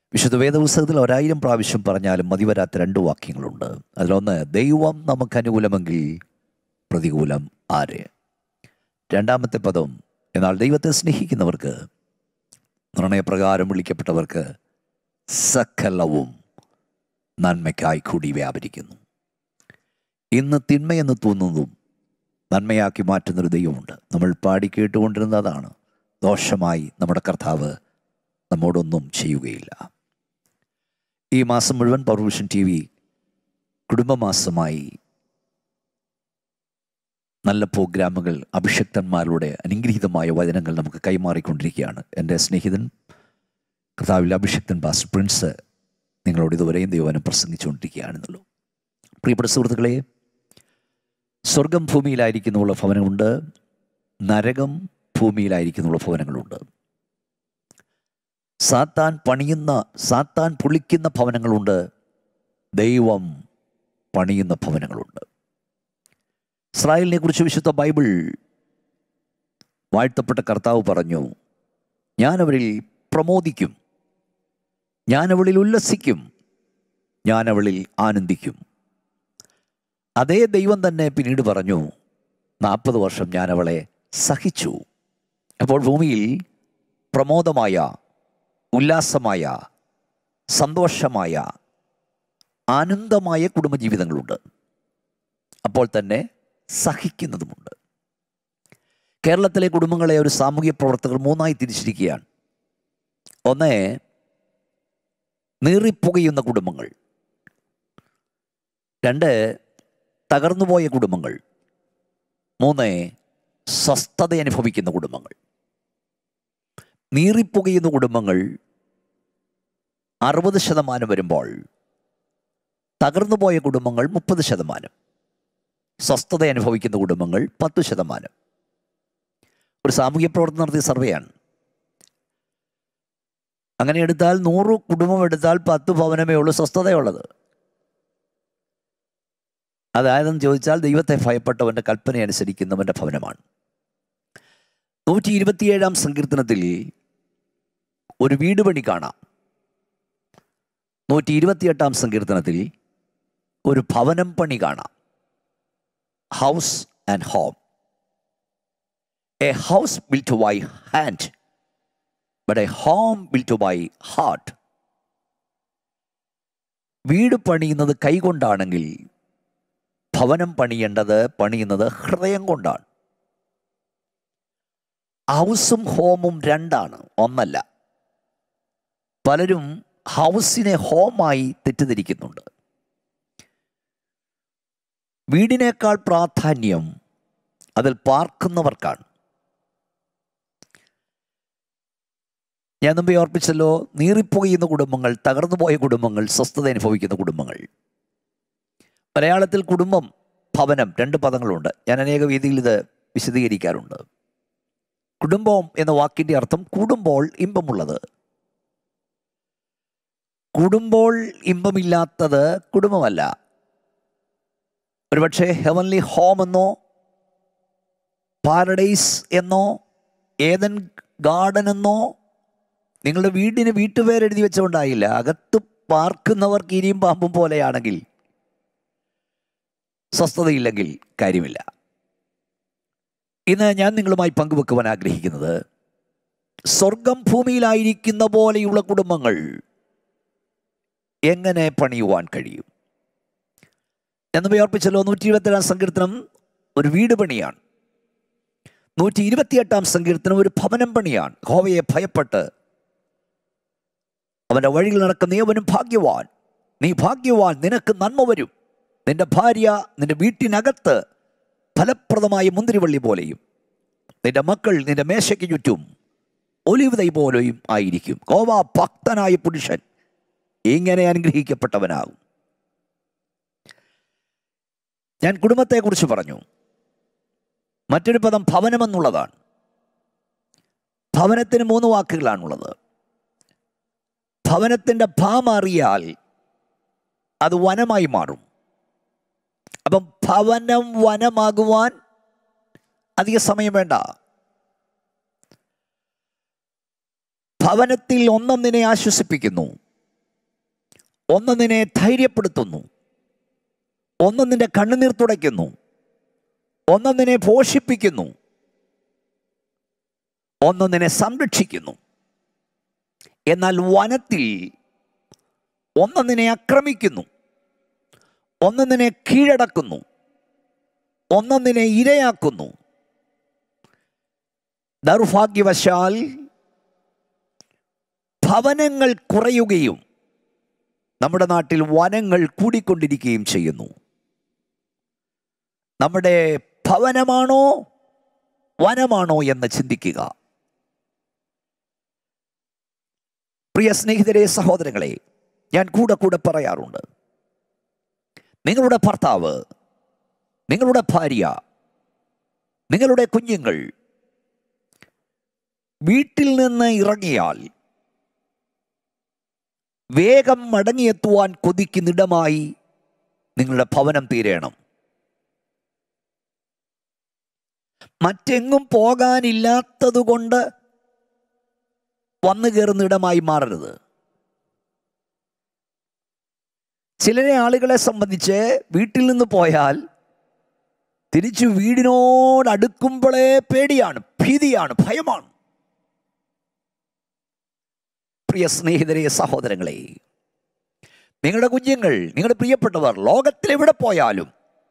വിശുദ്ധ വേദപുസ്തകത്തിൽ ഒരായിരം പ്രാവശ്യം പറഞ്ഞാലും മതി വരാത്ത രണ്ട് വാക്യങ്ങളുണ്ട് അതിലൊന്ന് ദൈവം നമുക്ക് അനുകൂലമെങ്കിൽ പ്രതികൂലം ആര് രണ്ടാമത്തെ പദം എന്നാൽ ദൈവത്തെ സ്നേഹിക്കുന്നവർക്ക് നിർണയപ്രകാരം വിളിക്കപ്പെട്ടവർക്ക് സകലവും നന്മയ്ക്കായി കൂടി വ്യാപരിക്കുന്നു ഇന്ന് തിന്മയെന്ന് തോന്നുന്നതും നന്മയാക്കി മാറ്റുന്നൊരു ദൈവമുണ്ട് നമ്മൾ പാടി കേട്ടുകൊണ്ടിരുന്നതാണ് ദോഷമായി നമ്മുടെ കർത്താവ് നമ്മോടൊന്നും ചെയ്യുകയില്ല ഈ മാസം മുഴുവൻ പവർവിഷൻ ടി വി കുടുംബമാസമായി നല്ല പ്രോഗ്രാമുകൾ അഭിഷക്തന്മാരുടെ അനുഗ്രഹീതമായ വചനങ്ങൾ നമുക്ക് കൈമാറിക്കൊണ്ടിരിക്കുകയാണ് എൻ്റെ സ്നേഹിതൻ കർത്താവിൽ അഭിഷക്തൻ പാസ്റ്റർ പ്രിൻസ് നിങ്ങളോട് ഇതുവരെയും ദൈവനം പ്രസംഗിച്ചുകൊണ്ടിരിക്കുകയാണെന്നുള്ളൂ പ്രിയപ്പെട്ട സുഹൃത്തുക്കളെ സ്വർഗം ഭൂമിയിലായിരിക്കുന്നുള്ള ഭവനമുണ്ട് നരകം ഭൂമിയിലായിരിക്കുന്നുള്ള ഭവനങ്ങളുണ്ട് സാത്താൻ പണിയുന്ന സാത്താൻ പൊളിക്കുന്ന ഭവനങ്ങളുണ്ട് ദൈവം പണിയുന്ന ഭവനങ്ങളുണ്ട് ഇസ്രായേലിനെ കുറിച്ച് വിശുദ്ധ ബൈബിൾ വാഴ്ത്തപ്പെട്ട കർത്താവ് പറഞ്ഞു ഞാൻ അവരിൽ പ്രമോദിക്കും ഞാൻ അവളിൽ ഉല്ലസിക്കും ഞാൻ അവളിൽ ആനന്ദിക്കും അതേ ദൈവം തന്നെ പിന്നീട് പറഞ്ഞു നാൽപ്പത് വർഷം ഞാൻ അവളെ സഹിച്ചു അപ്പോൾ ഭൂമിയിൽ പ്രമോദമായ ഉല്ലാസമായ സന്തോഷമായ ആനന്ദമായ കുടുംബജീവിതങ്ങളുണ്ട് അപ്പോൾ തന്നെ സഹിക്കുന്നതുമുണ്ട് കേരളത്തിലെ കുടുംബങ്ങളെ ഒരു സാമൂഹ്യ പ്രവർത്തകർ മൂന്നായി തിരിച്ചിരിക്കുകയാണ് ഒന്ന് നീറിപ്പുകയുന്ന കുടുംബങ്ങൾ രണ്ട് തകർന്നുപോയ കുടുംബങ്ങൾ മൂന്ന് സ്വസ്ഥത അനുഭവിക്കുന്ന കുടുംബങ്ങൾ നീറിപ്പുകയുന്ന കുടുംബങ്ങൾ അറുപത് ശതമാനം വരുമ്പോൾ തകർന്നുപോയ കുടുംബങ്ങൾ മുപ്പത് ശതമാനം സ്വസ്ഥത അനുഭവിക്കുന്ന കുടുംബങ്ങൾ പത്ത് ശതമാനം ഒരു സാമൂഹ്യ പ്രവർത്തനം നടത്തിയ സർവേയാണ് അങ്ങനെ എടുത്താൽ നൂറ് കുടുംബം എടുത്താൽ പത്ത് ഭവനമേ ഉള്ളൂ സ്വസ്ഥതയുള്ളത് അതായതെന്ന് ചോദിച്ചാൽ ദൈവത്തെ ഭയപ്പെട്ടവൻ്റെ കൽപ്പന അനുസരിക്കുന്നവൻ്റെ ഭവനമാണ് നൂറ്റി ഇരുപത്തിയേഴാം സങ്കീർത്തനത്തിൽ ഒരു വീട് പണി കാണാം നൂറ്റി ഇരുപത്തിയെട്ടാം സങ്കീർത്തനത്തിൽ ഒരു ഭവനം പണി കാണാം house and home a house built by hand but a home built by heart വീട് പണിയുന്നത് കൈകൊണ്ടാണെങ്കിൽ ഭവനം പണിയേണ്ടത് പണിയുന്നത് ഹൃദയം കൊണ്ടാണ് ഹൗസും ഹോമും രണ്ടാണ് ഒന്നല്ല പലരും ഹൗസിനെ ഹോമായി തെറ്റിദ്ധരിക്കുന്നുണ്ട് വീടിനേക്കാൾ പ്രാധാന്യം അതിൽ പാർക്കുന്നവർക്കാണ് ഞാൻ മുമ്പേ ഓർപ്പിച്ചല്ലോ നീറിപ്പോകുന്ന കുടുംബങ്ങൾ തകർന്നുപോയ കുടുംബങ്ങൾ സ്വസ്ഥത അനുഭവിക്കുന്ന കുടുംബങ്ങൾ മലയാളത്തിൽ കുടുംബം ഭവനം രണ്ട് പദങ്ങളുണ്ട് ഞാൻ അനേക രീതിയിൽ ഇത് വിശദീകരിക്കാറുണ്ട് കുടുംബം എന്ന വാക്കിൻ്റെ അർത്ഥം കൂടുമ്പോൾ ഇമ്പമുള്ളത് കൂടുമ്പോൾ ഇമ്പമില്ലാത്തത് കുടുംബമല്ല ഒരുപക്ഷെ ഹെവൻലി ഹോം എന്നോ പാരഡൈസ് എന്നോ ഏതൻ ഗാർഡൻ എന്നോ നിങ്ങളുടെ വീടിന് വീട്ടുപേരെഴുതി വെച്ചുകൊണ്ടായില്ല അകത്ത് പാർക്കുന്നവർക്ക് ഇനിയും പാമ്പും പോലെയാണെങ്കിൽ സ്വസ്ഥതയില്ലെങ്കിൽ കാര്യമില്ല ഇന്ന് ഞാൻ നിങ്ങളുമായി പങ്കുവെക്കുവാൻ ആഗ്രഹിക്കുന്നത് സ്വർഗം ഭൂമിയിലായിരിക്കുന്ന പോലെയുള്ള കുടുംബങ്ങൾ എങ്ങനെ പണിയുവാൻ കഴിയും എന്ന് ഓർപ്പിച്ചല്ലോ നൂറ്റി ഇരുപത്തിയേഴാം സങ്കീർത്തനം ഒരു വീട് പണിയാണ് നൂറ്റി ഇരുപത്തിയെട്ടാം സങ്കീർത്തനം ഒരു ഭവനം പണിയാണ് ഹോവയെ ഭയപ്പെട്ട് അവൻ്റെ വഴിയിൽ നടക്കുന്ന ഏവനും ഭാഗ്യവാൻ നീ ഭാഗ്യവാൻ നിനക്ക് നന്മ വരും നിന്റെ ഭാര്യ നിന്റെ വീട്ടിനകത്ത് ഫലപ്രദമായ മുന്തിരിവള്ളി പോലെയും നിന്റെ മക്കൾ നിന്റെ മേശയ്ക്ക് ചുറ്റും ഒലിവ് തൈ പോലെയും ആയിരിക്കും കോവ ഭക്തനായ പുരുഷൻ ഇങ്ങനെ അനുഗ്രഹിക്കപ്പെട്ടവനാകും ഞാൻ കുടുംബത്തെക്കുറിച്ച് പറഞ്ഞു മറ്റൊരു പദം ഭവനമെന്നുള്ളതാണ് ഭവനത്തിന് മൂന്ന് വാക്കുകളാണുള്ളത് ഭവനത്തിൻ്റെ ഭാ മാറിയാൽ അത് വനമായി മാറും അപ്പം ഭവനം വനമാകുവാൻ അധിക സമയം വേണ്ട ഭവനത്തിൽ ഒന്നൊന്നിനെ ആശ്വസിപ്പിക്കുന്നു ഒന്ന് നിന്നെ ധൈര്യപ്പെടുത്തുന്നു ഒന്ന് നിന്റെ കണ്ണുനീർ തുടയ്ക്കുന്നു ഒന്ന് നിന്നെ പോഷിപ്പിക്കുന്നു ഒന്ന് നിന്നെ സംരക്ഷിക്കുന്നു എന്നാൽ വനത്തിൽ ഒന്ന് നിന്നെ ആക്രമിക്കുന്നു ഒന്ന് നിന്നെ കീഴടക്കുന്നു ഒന്ന് നിന്നെ ഇരയാക്കുന്നു ദൗർഭാഗ്യവശാൽ ഭവനങ്ങൾ കുറയുകയും നമ്മുടെ നാട്ടിൽ വനങ്ങൾ കൂടിക്കൊണ്ടിരിക്കുകയും ചെയ്യുന്നു നമ്മുടെ ഭവനമാണോ വനമാണോ എന്ന് ചിന്തിക്കുക പ്രിയ സ്നേഹിതരെ സഹോദരങ്ങളെ ഞാൻ കൂടെ കൂടെ പറയാറുണ്ട് നിങ്ങളുടെ ഭർത്താവ് നിങ്ങളുടെ ഭാര്യ നിങ്ങളുടെ കുഞ്ഞുങ്ങൾ വീട്ടിൽ നിന്ന് ഇറങ്ങിയാൽ വേഗം മടങ്ങിയെത്തുവാൻ കൊതിക്കുന്നിടമായി നിങ്ങളുടെ ഭവനം തീരേണം മറ്റെങ്ങും പോകാനില്ലാത്തതുകൊണ്ട് വന്നു കയറുന്നിടമായി മാറരുത് ചിലരെ ആളുകളെ സംബന്ധിച്ച് വീട്ടിൽ നിന്ന് പോയാൽ തിരിച്ചു വീടിനോട് അടുക്കുമ്പോഴേ പേടിയാണ് ഭീതിയാണ് ഭയമാണ് പ്രിയ സ്നേഹിതരെ സഹോദരങ്ങളെ നിങ്ങളുടെ കുഞ്ഞുങ്ങൾ നിങ്ങളുടെ പ്രിയപ്പെട്ടവർ ലോകത്തിൽ എവിടെ പോയാലും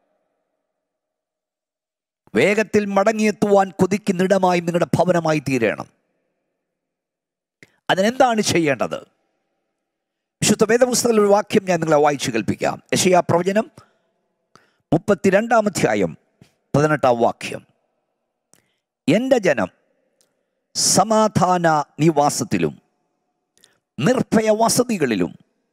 വേഗത്തിൽ മടങ്ങിയെത്തുവാൻ കൊതിക്കുന്നിടമായി നിങ്ങളുടെ ഭവനമായി തീരണം അതിനെന്താണ് ചെയ്യേണ്ടത് വിശുദ്ധ വേദപുസ്തകത്തിൽ ഒരു വാക്യം ഞാൻ നിങ്ങളെ വായിച്ചു കേൾപ്പിക്കാം യശയാ പ്രവചനം മുപ്പത്തിരണ്ടാം അധ്യായം പതിനെട്ടാം വാക്യം എൻ്റെ ജനം സമാധാന നിവാസത്തിലും നിർഭയ വസതികളിലും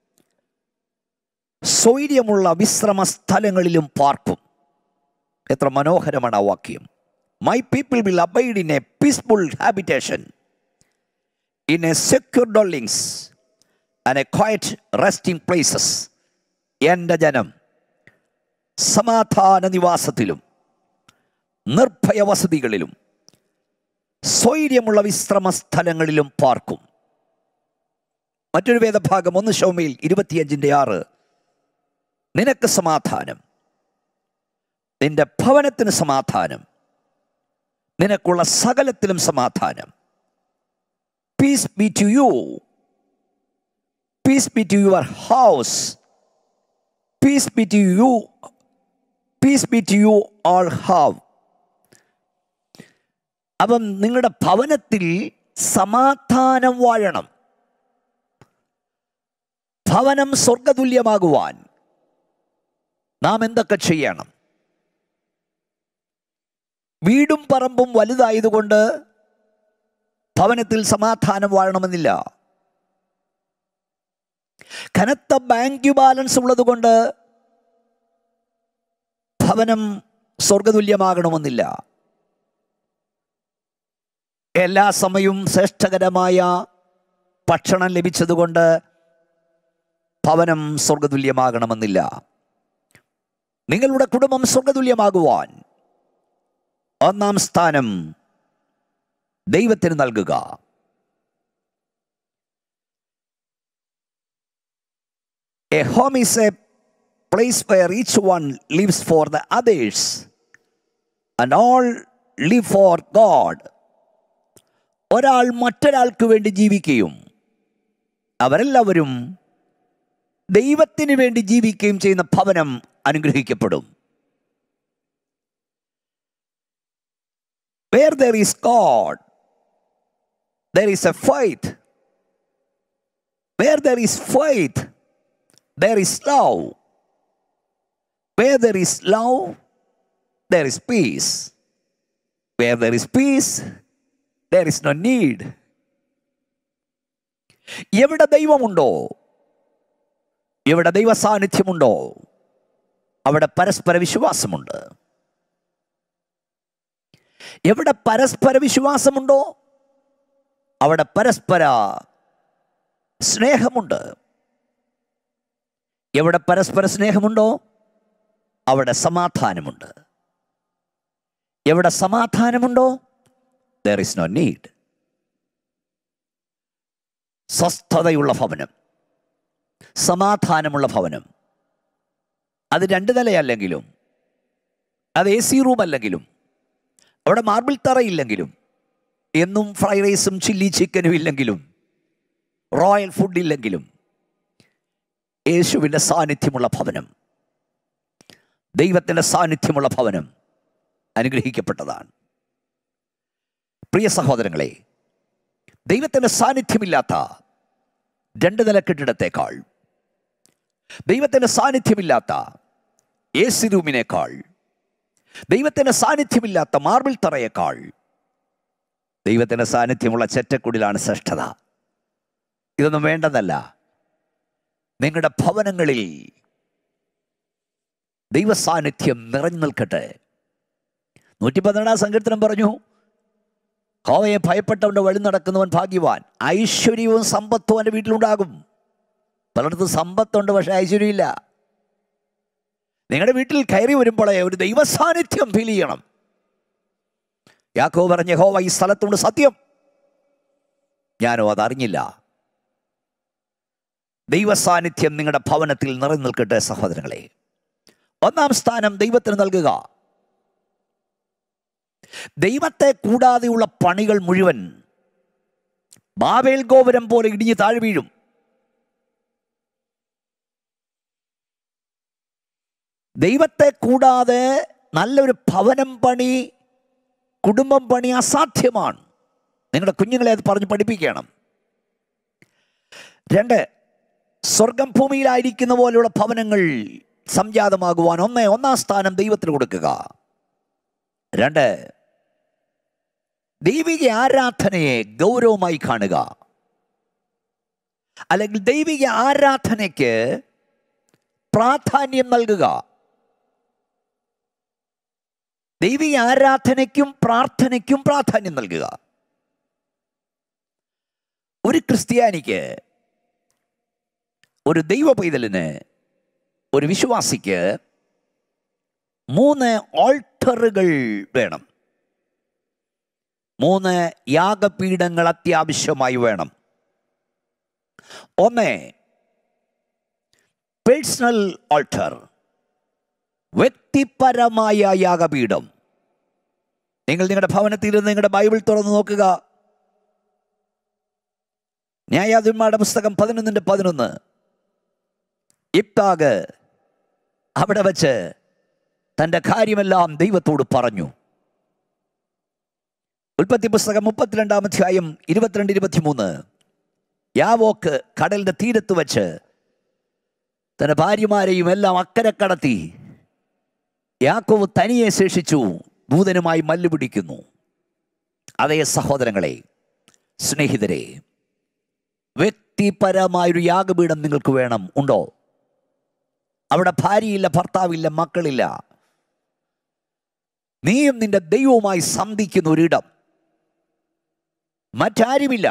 സ്വൈര്യമുള്ള വിശ്രമ സ്ഥലങ്ങളിലും പാർക്കും എത്ര മനോഹരമാണ് ആ വാക്യം my people will abide in a peaceful habitation in a secure dwellings and a quiet resting places എൻ്റെ ജനം സമാധാന നിവാസത്തിലും നിർഭയ വസതികളിലും സ്വൈര്യമുള്ള വിശ്രമ സ്ഥലങ്ങളിലും പാർക്കും മറ്റൊരു വേദഭാഗം ഒന്ന് ഷോമയിൽ ഇരുപത്തിയഞ്ചിൻ്റെ ആറ് നിനക്ക് സമാധാനം നിന്റെ ഭവനത്തിന് സമാധാനം നിനക്കുള്ള സകലത്തിലും സമാധാനം peace be to you peace be to your house peace be to you peace be to you all have അപ്പം നിങ്ങളുടെ ഭവനത്തിൽ സമാധാനം വാഴണം ഭവനം സ്വർഗതുല്യമാകുവാൻ നാം എന്തൊക്കെ ചെയ്യണം വീടും പറമ്പും വലുതായതുകൊണ്ട് ഭവനത്തിൽ സമാധാനം വാഴണമെന്നില്ല കനത്ത ബാങ്ക് ബാലൻസ് ഉള്ളതുകൊണ്ട് ഭവനം സ്വർഗതുല്യമാകണമെന്നില്ല എല്ലാ സമയവും ശ്രേഷ്ഠകരമായ ഭക്ഷണം ലഭിച്ചതുകൊണ്ട് ഭവനം സ്വർഗതുല്യമാകണമെന്നില്ല നിങ്ങളുടെ കുടുംബം സ്വർഗതുല്യമാകുവാൻ ഒന്നാം സ്ഥാനം ദൈവത്തിന് നൽകുക a home is a place where each one lives for the others and all live for God ഒരാൾ മറ്റൊരാൾക്ക് വേണ്ടി ജീവിക്കുകയും അവരെല്ലാവരും ദൈവത്തിന് വേണ്ടി ജീവിക്കുകയും ചെയ്യുന്ന ഭവനം അനുഗ്രഹിക്കപ്പെടും Where there is God, there is a faith. Where there is faith, there is love. Where there is love, there is peace. Where there is peace, there is no need. എവിടെ ദൈവമുണ്ടോ എവിടെ ദൈവ സാന്നിധ്യമുണ്ടോ അവിടെ പരസ്പര വിശ്വാസമുണ്ട് എവിടെ പരസ്പര വിശ്വാസമുണ്ടോ അവിടെ പരസ്പര സ്നേഹമുണ്ട് എവിടെ പരസ്പര സ്നേഹമുണ്ടോ അവിടെ സമാധാനമുണ്ട് എവിടെ സമാധാനമുണ്ടോ ദർ ഇസ് നോ നീഡ് സ്വസ്ഥതയുള്ള ഭവനം സമാധാനമുള്ള ഭവനം അത് രണ്ട് നിലയല്ലെങ്കിലും അത് എ സി റൂം അല്ലെങ്കിലും അവിടെ മാർബിൾ തറയില്ലെങ്കിലും എന്നും ഫ്രൈഡ് റൈസും ചില്ലി ചിക്കനും ഇല്ലെങ്കിലും റോയൽ ഫുഡ് ഇല്ലെങ്കിലും യേശുവിൻ്റെ സാന്നിധ്യമുള്ള ഭവനം ദൈവത്തിൻ്റെ സാന്നിധ്യമുള്ള ഭവനം അനുഗ്രഹിക്കപ്പെട്ടതാണ് പ്രിയ സഹോദരങ്ങളെ ദൈവത്തിൻ്റെ സാന്നിധ്യമില്ലാത്ത രണ്ട് നില കെട്ടിടത്തേക്കാൾ ദൈവത്തിൻ്റെ സാന്നിധ്യമില്ലാത്ത എ സി റൂമിനേക്കാൾ ദൈവത്തിൻ്റെ സാന്നിധ്യമില്ലാത്ത മാർബിൾ തറയേക്കാൾ ദൈവത്തിൻ്റെ സാന്നിധ്യമുള്ള ചെറ്റക്കുടിലാണ് ശ്രേഷ്ഠത ഇതൊന്നും വേണ്ടതല്ല നിങ്ങളുടെ ഭവനങ്ങളിൽ ദൈവസാന്നിധ്യം നിറഞ്ഞു നിൽക്കട്ടെ നൂറ്റി പന്ത്രണ്ടാം സങ്കീർത്തനം പറഞ്ഞു ഹോവയെ ഭയപ്പെട്ടവൻ്റെ വഴി നടക്കുന്നവൻ ഭാഗ്യവാൻ ഐശ്വര്യവും സമ്പത്തും അവൻ്റെ വീട്ടിലുണ്ടാകും പലയിടത്തും സമ്പത്തുണ്ട് പക്ഷേ ഐശ്വര്യമില്ല നിങ്ങളുടെ വീട്ടിൽ കയറി വരുമ്പോഴേ ഒരു ദൈവസാന്നിധ്യം ഫീൽ ചെയ്യണം യാക്കോ പറഞ്ഞ ഹോവ ഈ സ്ഥലത്തുണ്ട് സത്യം ഞാനോ അതറിഞ്ഞില്ല ദൈവസാന്നിധ്യം നിങ്ങളുടെ ഭവനത്തിൽ നിറഞ്ഞു നിൽക്കട്ടെ സഹോദരങ്ങളെ ഒന്നാം സ്ഥാനം ദൈവത്തിന് നൽകുക ദൈവത്തെ കൂടാതെയുള്ള പണികൾ മുഴുവൻ ബാബേൽ ഗോപുരം പോലെ ഇടിഞ്ഞ് താഴെ വീഴും ദൈവത്തെ കൂടാതെ നല്ലൊരു ഭവനം പണി കുടുംബം പണി അസാധ്യമാണ് നിങ്ങളുടെ കുഞ്ഞുങ്ങളെ അത് പറഞ്ഞ് പഠിപ്പിക്കണം രണ്ട് സ്വർഗം ഭൂമിയിലായിരിക്കുന്ന പോലെയുള്ള ഭവനങ്ങൾ സംജാതമാകുവാൻ ഒന്ന് ഒന്നാം സ്ഥാനം ദൈവത്തിന് കൊടുക്കുക രണ്ട് ദൈവിക ആരാധനയെ ഗൗരവമായി കാണുക അല്ലെങ്കിൽ ദൈവിക ആരാധനയ്ക്ക് പ്രാധാന്യം നൽകുക ദൈവിക ആരാധനയ്ക്കും പ്രാർത്ഥനയ്ക്കും പ്രാധാന്യം നൽകുക ഒരു ക്രിസ്ത്യാനിക്ക് ഒരു ദൈവ പൈതലിന് ഒരു വിശ്വാസിക്ക് മൂന്ന് ഓൾട്ടറുകൾ വേണം മൂന്ന് യാഗപീഠങ്ങൾ അത്യാവശ്യമായി വേണം ഒന്ന് പേഴ്സണൽ ഓൾട്ടർ വ്യക്തിപരമായ യാഗപീഠം നിങ്ങൾ നിങ്ങളുടെ ഭവനത്തിൽ ഇരുന്ന് നിങ്ങളുടെ ബൈബിൾ തുറന്ന് നോക്കുക ന്യായാധിപന്മാരുടെ പുസ്തകം പതിനൊന്നിൻ്റെ പതിനൊന്ന് ഇപ്താഗ് അവിടെ വച്ച് തൻ്റെ കാര്യമെല്ലാം ദൈവത്തോട് പറഞ്ഞു ഉൽപ്പത്തി പുസ്തകം മുപ്പത്തിരണ്ടാം അധ്യായം ഇരുപത്തിരണ്ട് ഇരുപത്തിമൂന്ന് യാവോക്ക് കടലിന്റെ തീരത്ത് വച്ച് തൻ്റെ ഭാര്യമാരെയും എല്ലാം അക്കരെ കടത്തി യാക്കോവ് തനിയെ ശേഷിച്ചു ദൂതനുമായി മല്ലു പിടിക്കുന്നു അതേ സഹോദരങ്ങളെ സ്നേഹിതരെ വ്യക്തിപരമായൊരു യാഗപീഠം നിങ്ങൾക്ക് വേണം ഉണ്ടോ അവിടെ ഭാര്യയില്ല ഭർത്താവില്ല മക്കളില്ല നീയും നിന്റെ ദൈവവുമായി സന്ധിക്കുന്ന ഒരിടം മറ്റാരുമില്ല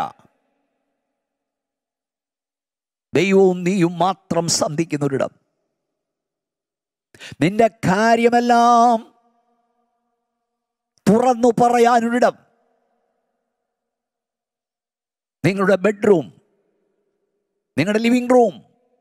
ദൈവവും നീയും മാത്രം സന്ധിക്കുന്ന ഒരിടം നിന്റെ കാര്യമെല്ലാം തുറന്നു പറയാനൊരിടം നിങ്ങളുടെ ബെഡ്റൂം നിങ്ങളുടെ ലിവിംഗ് റൂം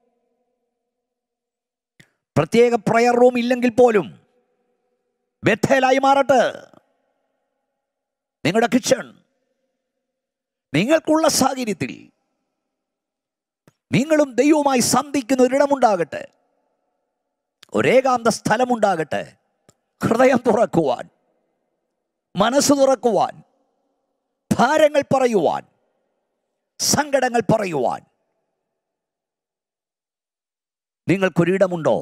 പ്രത്യേക പ്രയർ റൂം ഇല്ലെങ്കിൽ പോലും ബethേലായി മാറട്ടെ നിങ്ങളുടെ കിച്ചൺ നിങ്ങൾക്കുള്ള സാഹചര്യത്തിൽ നിങ്ങളും ദൈവവുമായി സന്ധിക്കുന്ന ഒരിടമുണ്ടാകട്ടെ ഒരേകാന്ത സ്ഥലമുണ്ടാകട്ടെ ഹൃദയം തുറക്കുവാൻ മനസ്സ് തുറക്കുവാൻ ഭാരങ്ങൾ പറയുവാൻ സങ്കടങ്ങൾ പറയുവാൻ നിങ്ങൾക്കൊരിടമുണ്ടോ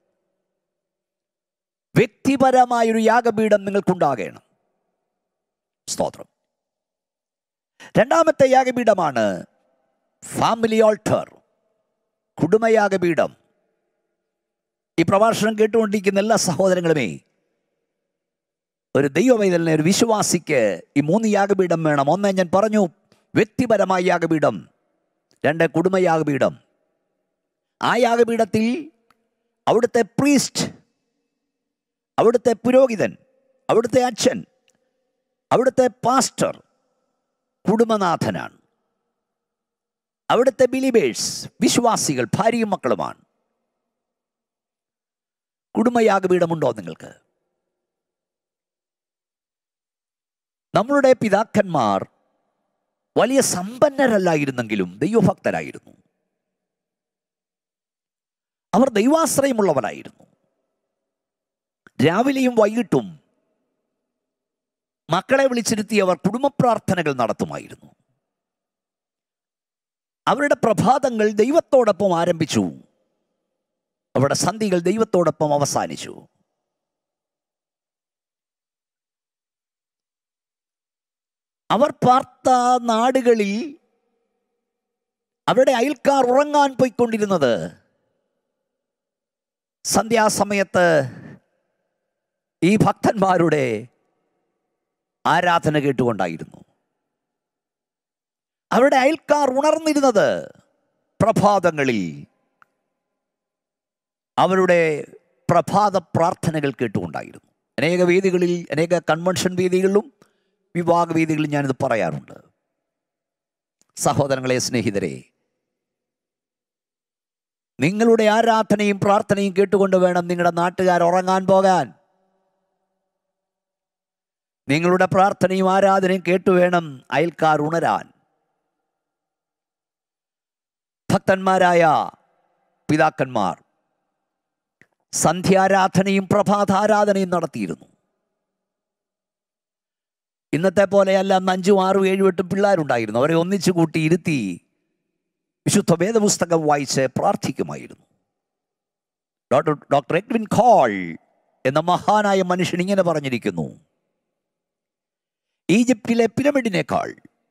വ്യക്തിപരമായൊരു യാഗപീഠം നിങ്ങൾക്കുണ്ടാകണം സ്തോത്രം രണ്ടാമത്തെ യാഗപീഠമാണ് ഫാമിലി ഓൾട്ടർ കുടുംബയാഗപീഠം ഈ പ്രഭാഷണം കേട്ടുകൊണ്ടിരിക്കുന്ന എല്ലാ സഹോദരങ്ങളുമേ ഒരു ദൈവവൈതലിനെ ഒരു വിശ്വാസിക്ക് ഈ മൂന്ന് യാഗപീഠം വേണം ഒന്ന് ഞാൻ പറഞ്ഞു വ്യക്തിപരമായ യാഗപീഠം രണ്ട് കുടുംബയാഗപീഠം ആ യാഗപീഠത്തിൽ അവിടുത്തെ പ്രീസ്റ്റ് അവിടുത്തെ പുരോഹിതൻ അവിടുത്തെ അച്ഛൻ അവിടുത്തെ പാസ്റ്റർ കുടുംബനാഥനാണ് അവിടുത്തെ ബിലിബേഴ്സ് വിശ്വാസികൾ ഭാര്യയും മക്കളുമാണ് കുടുംബയാഗപീഠമുണ്ടോ നിങ്ങൾക്ക് നമ്മളുടെ പിതാക്കന്മാർ വലിയ സമ്പന്നരല്ലായിരുന്നെങ്കിലും ദൈവഭക്തരായിരുന്നു അവർ ദൈവാശ്രയമുള്ളവരായിരുന്നു രാവിലെയും വൈകിട്ടും മക്കളെ വിളിച്ചിരുത്തി അവർ കുടുംബ പ്രാർത്ഥനകൾ നടത്തുമായിരുന്നു അവരുടെ പ്രഭാതങ്ങൾ ദൈവത്തോടൊപ്പം ആരംഭിച്ചു അവരുടെ സന്ധികൾ ദൈവത്തോടൊപ്പം അവസാനിച്ചു അവർ പാർത്ത നാടുകളിൽ അവരുടെ അയൽക്കാർ ഉറങ്ങാൻ പോയിക്കൊണ്ടിരുന്നത് സന്ധ്യാസമയത്ത് ഈ ഭക്തന്മാരുടെ ആരാധന കേട്ടുകൊണ്ടായിരുന്നു അവരുടെ അയൽക്കാർ ഉണർന്നിരുന്നത് പ്രഭാതങ്ങളിൽ അവരുടെ പ്രഭാത പ്രാർത്ഥനകൾ കേട്ടുകൊണ്ടായിരുന്നു അനേക വേദികളിൽ അനേക കൺവെൻഷൻ വേദികളിലും വിവാഹ വേദികളിലും ഞാനിത് പറയാറുണ്ട് സഹോദരങ്ങളെ സ്നേഹിതരെ നിങ്ങളുടെ ആരാധനയും പ്രാർത്ഥനയും കേട്ടുകൊണ്ട് വേണം നിങ്ങളുടെ നാട്ടുകാർ ഉറങ്ങാൻ പോകാൻ നിങ്ങളുടെ പ്രാർത്ഥനയും ആരാധനയും കേട്ടു വേണം അയൽക്കാർ ഉണരാൻ ഭക്തന്മാരായ പിതാക്കന്മാർ സന്ധ്യാരാധനയും പ്രഭാതാരാധനയും നടത്തിയിരുന്നു ഇന്നത്തെ പോലെയല്ല അന്ന് അഞ്ചും ആറും ഏഴും എട്ടും പിള്ളേരുണ്ടായിരുന്നു അവരെ ഒന്നിച്ചു കൂട്ടി ഇരുത്തി വിശുദ്ധ വേദപുസ്തകം വായിച്ച് പ്രാർത്ഥിക്കുമായിരുന്നു ഡോക്ടർ ഡോക്ടർ എഡ്വിൻ കോൾ എന്ന മഹാനായ മനുഷ്യൻ ഇങ്ങനെ പറഞ്ഞിരിക്കുന്നു ഈജിപ്തിലെ പിരമിഡിനേക്കാൾ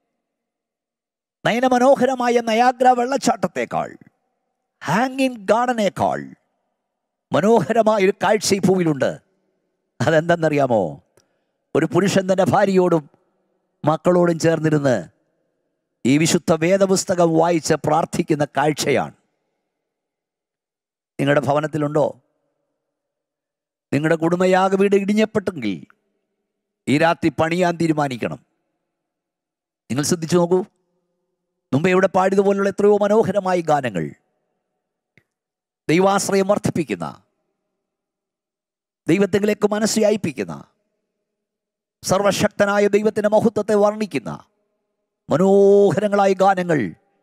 നയനമനോഹരമായ നയാഗ്ര വെള്ളച്ചാട്ടത്തേക്കാൾ ഹാങ്ങിങ് ഗാർഡനേക്കാൾ മനോഹരമായ ഒരു കാഴ്ച ഈ ഭൂമിയിലുണ്ട് അതെന്തെന്നറിയാമോ ഒരു പുരുഷൻ തൻ്റെ ഭാര്യയോടും മക്കളോടും ചേർന്നിരുന്ന് ഈ വിശുദ്ധ വേദപുസ്തകം വായിച്ച് പ്രാർത്ഥിക്കുന്ന കാഴ്ചയാണ് നിങ്ങളുടെ ഭവനത്തിലുണ്ടോ നിങ്ങളുടെ കുടുംബയാഗ വീട് ഇടിഞ്ഞപ്പെട്ടെങ്കിൽ ഈ രാത്രി പണിയാൻ തീരുമാനിക്കണം നിങ്ങൾ ശ്രദ്ധിച്ചു നോക്കൂ മുമ്പ് ഇവിടെ പാടിയതുപോലുള്ള എത്രയോ മനോഹരമായ ഗാനങ്ങൾ ദൈവാശ്രയം വർദ്ധിപ്പിക്കുന്ന ദൈവത്തിലേക്ക് മനസ്സ് അയപ്പിക്കുന്ന സർവശക്തനായ ദൈവത്തിൻ്റെ മഹത്വത്തെ വർണ്ണിക്കുന്ന മനോഹരങ്ങളായ ഗാനങ്ങൾ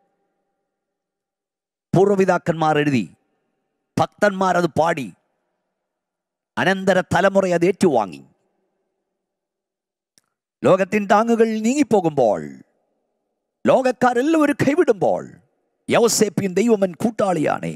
പൂർവ്വപിതാക്കന്മാർ എഴുതി ഭക്തന്മാരത് പാടി അനന്തര തലമുറ അത് ഏറ്റുവാങ്ങി ലോകത്തിൻ താങ്ങുകൾ നീങ്ങിപ്പോകുമ്പോൾ ലോകക്കാരെല്ലാവരും കൈവിടുമ്പോൾ യവസേപ്പിയും ദൈവമൻ കൂട്ടാളിയാണേ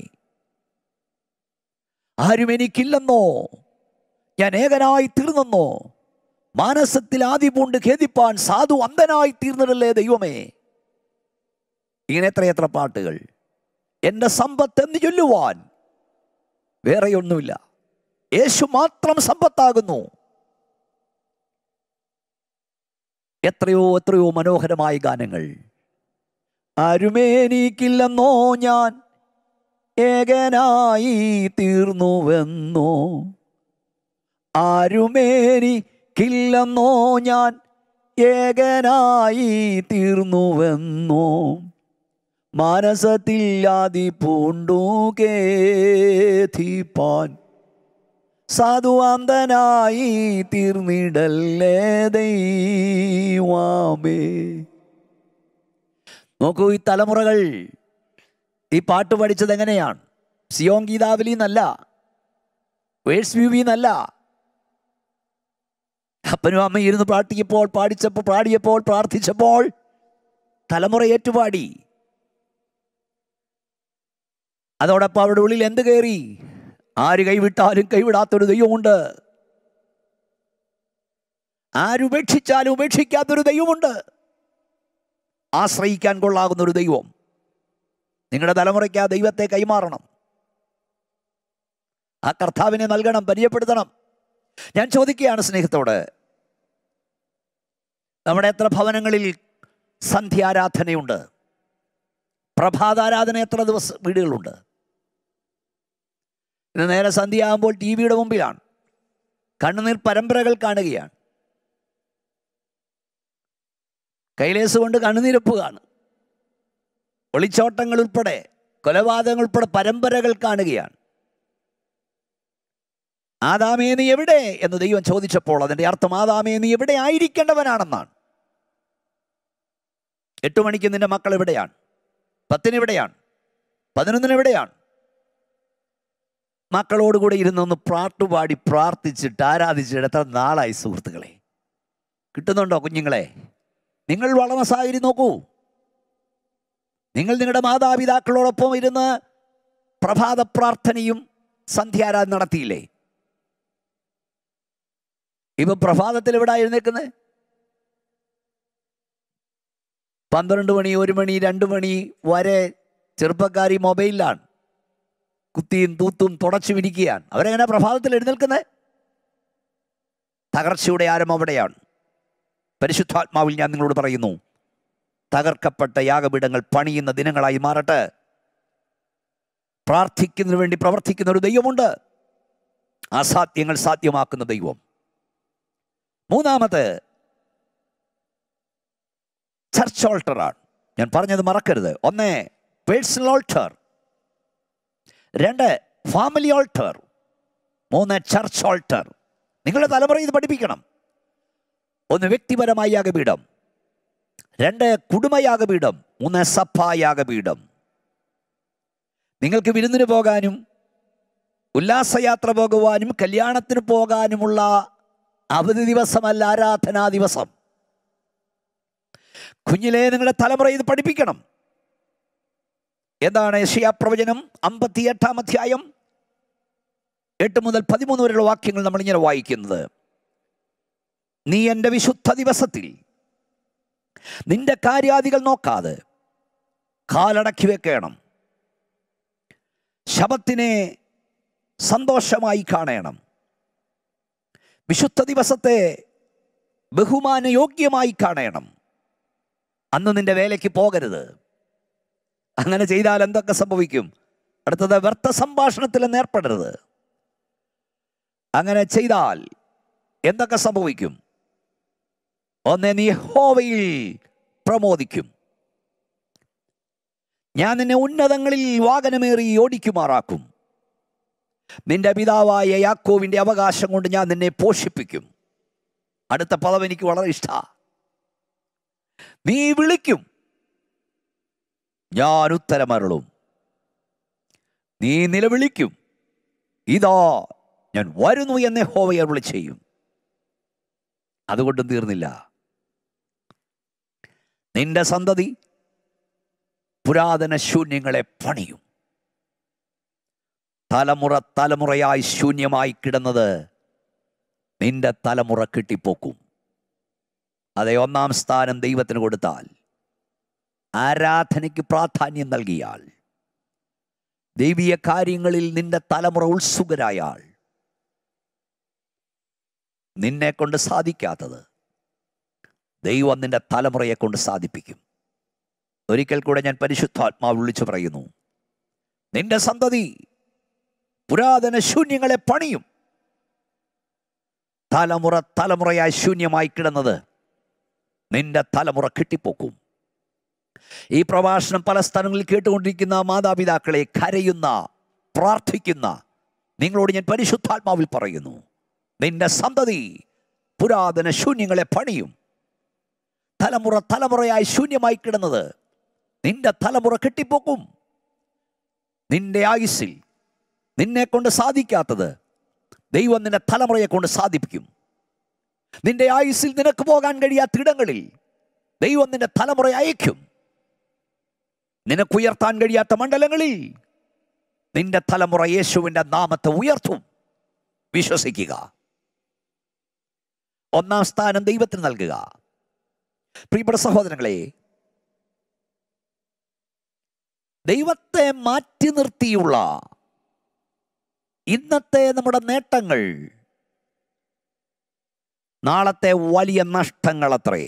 ആരും എനിക്കില്ലെന്നോ ഞാൻ ഏകനായി തീർന്നെന്നോ മാനസത്തിൽ ആദ്യ പൂണ്ട് ഖേദിപ്പാൻ സാധു അന്ധനായി തീർന്നിടല്ലേ ദൈവമേ ഇങ്ങനെ എത്രയെത്ര പാട്ടുകൾ എൻ്റെ സമ്പത്ത് എന്ന് ചൊല്ലുവാൻ വേറെയൊന്നുമില്ല യേശു മാത്രം സമ്പത്താകുന്നു എത്രയോ എത്രയോ മനോഹരമായ ഗാനങ്ങൾ ആരുമേനിക്കില്ലെന്നോ ഞാൻ ഏകനായി തീർന്നുവെന്നോ ആരുമേനിക്കില്ലെന്നോ ഞാൻ ഏകനായി തീർന്നുവെന്നോ മാനസത്തില്ലാതി പൂണ്ടു കേധിപ്പാൻ സാധുവാന്തനായി തീർന്നിടല്ലേ ദൈവാമേ നോക്കൂ ഈ തലമുറകൾ ഈ പാട്ട് പഠിച്ചത് എങ്ങനെയാണ് സിയോങ് ഗീതാവലി എന്നല്ല വേഴ്സ് വ്യൂ എന്നല്ല അപ്പനും അമ്മയും ഇരുന്ന് പ്രാർത്ഥിക്കപ്പോൾ പാടിച്ചപ്പോൾ പാടിയപ്പോൾ പ്രാർത്ഥിച്ചപ്പോൾ തലമുറ ഏറ്റുപാടി അതോടൊപ്പം അവരുടെ ഉള്ളിൽ എന്ത് കയറി ആര് കൈവിട്ടാലും കൈവിടാത്തൊരു ദൈവമുണ്ട് ആരുപേക്ഷിച്ചാലും ഉപേക്ഷിക്കാത്തൊരു ദൈവമുണ്ട് ആശ്രയിക്കാൻ കൊള്ളാകുന്ന ഒരു ദൈവം നിങ്ങളുടെ തലമുറയ്ക്ക് ആ ദൈവത്തെ കൈമാറണം ആ കർത്താവിനെ നൽകണം പരിചയപ്പെടുത്തണം ഞാൻ ചോദിക്കുകയാണ് സ്നേഹത്തോട് നമ്മുടെ എത്ര ഭവനങ്ങളിൽ സന്ധ്യാരാധനയുണ്ട് പ്രഭാതാരാധന എത്ര ദിവസം വീടുകളുണ്ട് ഇന്ന് നേരെ സന്ധ്യയാകുമ്പോൾ ടി വിയുടെ മുമ്പിലാണ് കണ്ണുനീർ പരമ്പരകൾ കാണുകയാണ് കൈലേസ് കൊണ്ട് കണ്ണുനീരപ്പുകയാണ് ഒളിച്ചോട്ടങ്ങൾ ഉൾപ്പെടെ കൊലപാതകങ്ങൾ ഉൾപ്പെടെ പരമ്പരകൾ കാണുകയാണ് ആദാമേ നീ എവിടെ എന്ന് ദൈവം ചോദിച്ചപ്പോൾ അതിൻ്റെ അർത്ഥം ആദാമേ നീ എവിടെ ആയിരിക്കേണ്ടവനാണെന്നാണ് എട്ട് മണിക്ക് നിന്റെ മക്കൾ എവിടെയാണ് പത്തിന് എവിടെയാണ് പതിനൊന്നിന് എവിടെയാണ് മക്കളോടുകൂടെ ഇരുന്നൊന്ന് പാട്ടുപാടി പ്രാർത്ഥിച്ചിട്ട് ആരാധിച്ചിട്ട് എത്ര നാളായി സുഹൃത്തുക്കളെ കിട്ടുന്നുണ്ടോ കുഞ്ഞുങ്ങളെ നിങ്ങൾ വളർന്ന സാഹചര്യം നോക്കൂ നിങ്ങൾ നിങ്ങളുടെ മാതാപിതാക്കളോടൊപ്പം ഇരുന്ന് പ്രഭാത പ്രാർത്ഥനയും സന്ധ്യാരാധന നടത്തിയില്ലേ ഇപ്പൊ പ്രഭാതത്തിൽ എവിടെ എഴുന്നേക്കുന്നത് പന്ത്രണ്ട് മണി ഒരു മണി രണ്ട് മണി വരെ ചെറുപ്പക്കാരി മൊബൈലിലാണ് കുത്തിയും തൂത്തും തുടച്ചും ഇരിക്കുകയാണ് അവരെങ്ങനെ പ്രഭാതത്തിൽ എഴുന്നേൽക്കുന്നത് തകർച്ചയുടെ ആരംഭം അവിടെയാണ് പരിശുദ്ധാത്മാവിൽ ഞാൻ നിങ്ങളോട് പറയുന്നു തകർക്കപ്പെട്ട യാഗപീഠങ്ങൾ പണിയുന്ന ദിനങ്ങളായി മാറട്ടെ പ്രാർത്ഥിക്കുന്നതിന് വേണ്ടി പ്രവർത്തിക്കുന്ന ഒരു ദൈവമുണ്ട് അസാധ്യങ്ങൾ സാധ്യമാക്കുന്ന ദൈവം മൂന്നാമത് ചർച്ച് ഓൾട്ടറാണ് ഞാൻ പറഞ്ഞത് മറക്കരുത് ഒന്ന് പേഴ്സണൽ ഓൾട്ടർ രണ്ട് ഫാമിലി ഓൾട്ടർ മൂന്ന് ചർച്ച് ഓൾട്ടർ നിങ്ങളുടെ തലമുറ ഇത് പഠിപ്പിക്കണം ഒന്ന് വ്യക്തിപരമായ യാഗപീഠം രണ്ട് കുടുംബയാഗപീഠം മൂന്ന് സഭായാഗപീഠം നിങ്ങൾക്ക് വിരുന്നിന് പോകാനും ഉല്ലാസയാത്ര പോകുവാനും കല്യാണത്തിന് പോകാനുമുള്ള അവധി ദിവസമല്ല ആരാധനാ ദിവസം കുഞ്ഞിലെ നിങ്ങളുടെ തലമുറ ഇത് പഠിപ്പിക്കണം എന്താണ് യശയാപ്രവചനം അമ്പത്തി എട്ടാം അധ്യായം എട്ട് മുതൽ പതിമൂന്ന് വരെയുള്ള വാക്യങ്ങൾ നമ്മൾ ഇങ്ങനെ വായിക്കുന്നത് നീ എൻ്റെ വിശുദ്ധ ദിവസത്തിൽ നിന്റെ കാര്യാദികൾ നോക്കാതെ കാലടക്കി വെക്കണം ശബത്തിനെ സന്തോഷമായി കാണണം വിശുദ്ധ ദിവസത്തെ ബഹുമാനയോഗ്യമായി കാണണം അന്ന് നിന്റെ വേലയ്ക്ക് പോകരുത് അങ്ങനെ ചെയ്താൽ എന്തൊക്കെ സംഭവിക്കും അടുത്തത് വ്യർത്ഥ സംഭാഷണത്തിൽ ഏർപ്പെടരുത് അങ്ങനെ ചെയ്താൽ എന്തൊക്കെ സംഭവിക്കും ഒന്ന് നീ ഹോവയിൽ പ്രമോദിക്കും ഞാൻ നിന്നെ ഉന്നതങ്ങളിൽ വാഹനമേറി ഓടിക്കുമാറാക്കും നിന്റെ പിതാവായ യാക്കോവിന്റെ അവകാശം കൊണ്ട് ഞാൻ നിന്നെ പോഷിപ്പിക്കും അടുത്ത പദം എനിക്ക് വളരെ ഇഷ്ട നീ വിളിക്കും ഞാൻ ഉത്തരമരുളും നീ നിലവിളിക്കും ഇതാ ഞാൻ വരുന്നു എന്നെ ഹോവയെ വിളി ചെയ്യും അതുകൊണ്ടും തീർന്നില്ല നിന്റെ സന്തതി പുരാതന ശൂന്യങ്ങളെ പണിയും തലമുറ തലമുറയായി ശൂന്യമായി കിടന്നത് നിന്റെ തലമുറ കെട്ടിപ്പോക്കും അതെ ഒന്നാം സ്ഥാനം ദൈവത്തിന് കൊടുത്താൽ ആരാധനയ്ക്ക് പ്രാധാന്യം നൽകിയാൽ ദൈവീയ കാര്യങ്ങളിൽ നിന്റെ തലമുറ ഉത്സുകരായാൽ നിന്നെ കൊണ്ട് സാധിക്കാത്തത് ദൈവം നിന്റെ തലമുറയെ കൊണ്ട് സാധിപ്പിക്കും ഒരിക്കൽ കൂടെ ഞാൻ പരിശുദ്ധാത്മാവ് വിളിച്ചു പറയുന്നു നിന്റെ സന്തതി പുരാതന ശൂന്യങ്ങളെ പണിയും തലമുറ തലമുറയായി ശൂന്യമായി കിടന്നത് നിന്റെ തലമുറ കെട്ടിപ്പോക്കും ഈ പ്രഭാഷണം പല സ്ഥലങ്ങളിൽ കേട്ടുകൊണ്ടിരിക്കുന്ന മാതാപിതാക്കളെ കരയുന്ന പ്രാർത്ഥിക്കുന്ന നിങ്ങളോട് ഞാൻ പരിശുദ്ധാത്മാവിൽ പറയുന്നു നിന്റെ സന്തതി പുരാതന ശൂന്യങ്ങളെ പണിയും തലമുറ തലമുറയായി ശൂന്യമായി കിടന്നത് നിന്റെ തലമുറ കെട്ടിപ്പോക്കും നിന്റെ ആയുസ്സിൽ നിന്നെ കൊണ്ട് സാധിക്കാത്തത് ദൈവം നിന്റെ തലമുറയെ കൊണ്ട് സാധിപ്പിക്കും നിന്റെ ആയുസ്സിൽ നിനക്ക് പോകാൻ കഴിയാത്ത ഇടങ്ങളിൽ ദൈവം നിന്റെ തലമുറ അയക്കും നിനക്കുയർത്താൻ കഴിയാത്ത മണ്ഡലങ്ങളിൽ നിന്റെ തലമുറ യേശുവിൻ്റെ നാമത്തെ ഉയർത്തും വിശ്വസിക്കുക ഒന്നാം സ്ഥാനം ദൈവത്തിന് നൽകുക പ്രിയപ്പെട്ട സഹോദരങ്ങളെ ദൈവത്തെ മാറ്റി നിർത്തിയുള്ള ഇന്നത്തെ നമ്മുടെ നേട്ടങ്ങൾ നാളത്തെ വലിയ നഷ്ടങ്ങളത്രേ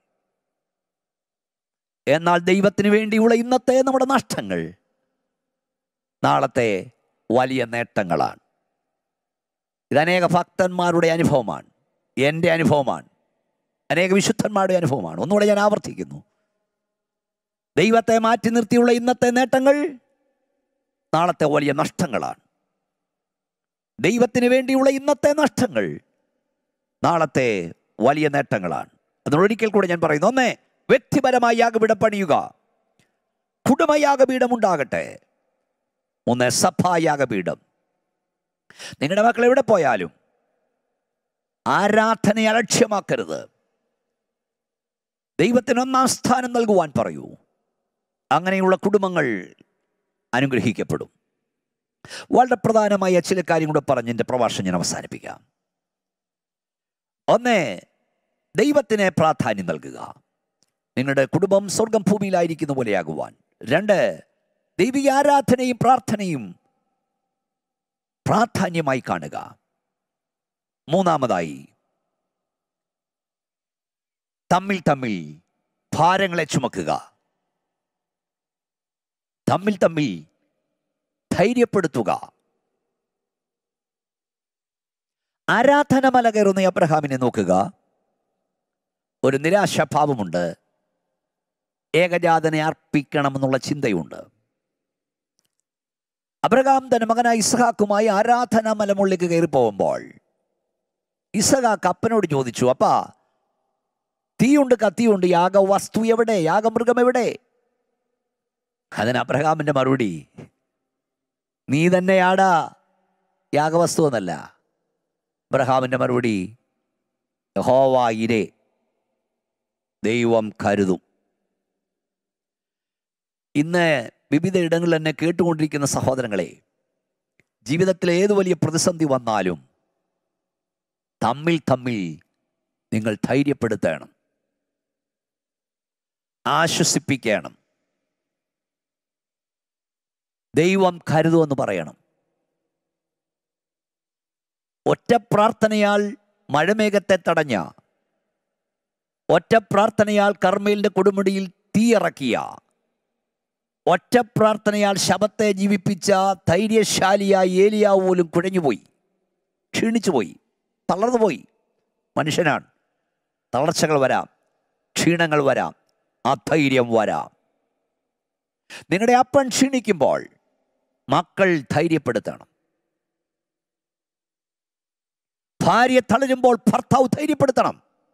എന്നാൽ ദൈവത്തിന് വേണ്ടിയുള്ള ഇന്നത്തെ നമ്മുടെ നഷ്ടങ്ങൾ നാളത്തെ വലിയ നേട്ടങ്ങളാണ് ഇത് അനേക ഭക്തന്മാരുടെ അനുഭവമാണ് എൻ്റെ അനുഭവമാണ് അനേക വിശുദ്ധന്മാരുടെ അനുഭവമാണ് ഒന്നുകൂടെ ഞാൻ ആവർത്തിക്കുന്നു ദൈവത്തെ മാറ്റി നിർത്തിയുള്ള ഇന്നത്തെ നേട്ടങ്ങൾ നാളത്തെ വലിയ നഷ്ടങ്ങളാണ് ദൈവത്തിന് വേണ്ടിയുള്ള ഇന്നത്തെ നഷ്ടങ്ങൾ നാളത്തെ വലിയ നേട്ടങ്ങളാണ് അതുകൊണ്ട് ഒരിക്കൽ കൂടെ ഞാൻ പറയുന്നു ഒന്നേ വ്യക്തിപരമായ യാഗപീഠം പണിയുക കുടുംബയാഗപീഠം ഉണ്ടാകട്ടെ ഒന്ന് സഭായാഗപീഠം നിങ്ങളുടെ മക്കൾ എവിടെ പോയാലും ആരാധനയെ അലക്ഷ്യമാക്കരുത് ദൈവത്തിന് ഒന്നാം സ്ഥാനം നൽകുവാൻ പറയൂ അങ്ങനെയുള്ള കുടുംബങ്ങൾ അനുഗ്രഹിക്കപ്പെടും വളരെ പ്രധാനമായ ചില കാര്യം കൂടെ പറഞ്ഞ് എൻ്റെ പ്രഭാഷണം ഞാൻ അവസാനിപ്പിക്കാം ഒന്ന് ദൈവത്തിന് പ്രാധാന്യം നൽകുക നിങ്ങളുടെ കുടുംബം സ്വർഗം ഭൂമിയിലായിരിക്കുന്ന പോലെയാകുവാൻ രണ്ട് ദൈവിക ആരാധനയും പ്രാർത്ഥനയും പ്രാധാന്യമായി കാണുക മൂന്നാമതായി തമ്മിൽ തമ്മിൽ ഭാരങ്ങളെ ചുമക്കുക തമ്മിൽ തമ്മിൽ ധൈര്യപ്പെടുത്തുക ആരാധന മല കയറുന്ന അബ്രഹാമിനെ നോക്കുക ഒരു നിരാശാഭാവമുണ്ട് ഏകജാതനെ അർപ്പിക്കണമെന്നുള്ള ചിന്തയുണ്ട് അബ്രഹാം തന്റെ മകനായ ഇസഹാക്കുമായി ആരാധന മലമുള്ളിലേക്ക് കയറി പോകുമ്പോൾ ഇസഹാക്ക് അപ്പനോട് ചോദിച്ചു അപ്പാ തീയുണ്ട് കത്തിയുണ്ട് യാഗവസ്തു എവിടെ യാഗമൃഗം എവിടെ അതിന് അബ്രഹാമിന്റെ മറുപടി നീ തന്നെയാടാ യാഗവസ്തു എന്നല്ല അബ്രഹാമിന്റെ മറുപടി യഹോവായിരെ ദൈവം കരുതും ഇന്ന് വിവിധ ഇടങ്ങളിൽ എന്നെ കേട്ടുകൊണ്ടിരിക്കുന്ന സഹോദരങ്ങളെ ജീവിതത്തിൽ ഏത് വലിയ പ്രതിസന്ധി വന്നാലും തമ്മിൽ തമ്മിൽ നിങ്ങൾ ധൈര്യപ്പെടുത്തണം ആശ്വസിപ്പിക്കണം ദൈവം കരുതുമെന്ന് പറയണം ഒറ്റ പ്രാർത്ഥനയാൽ മഴമേഘത്തെ തടഞ്ഞ ഒറ്റ പ്രാർത്ഥനയാൽ കർമ്മേലിന്റെ കൊടുമുടിയിൽ തീയിറക്കിയ ഒറ്റ പ്രാർത്ഥനയാൽ ശബത്തെ ജീവിപ്പിച്ച ധൈര്യശാലിയായ ഏലിയാവ് പോലും കുഴഞ്ഞുപോയി ക്ഷീണിച്ചുപോയി തളർന്നുപോയി മനുഷ്യനാണ് തളർച്ചകൾ വരാം ക്ഷീണങ്ങൾ വരാം അധൈര്യം വരാം നിങ്ങളുടെ അപ്പൻ ക്ഷീണിക്കുമ്പോൾ മക്കൾ ധൈര്യപ്പെടുത്തണം ഭാര്യ തളരുമ്പോൾ ഭർത്താവ് ധൈര്യപ്പെടുത്തണം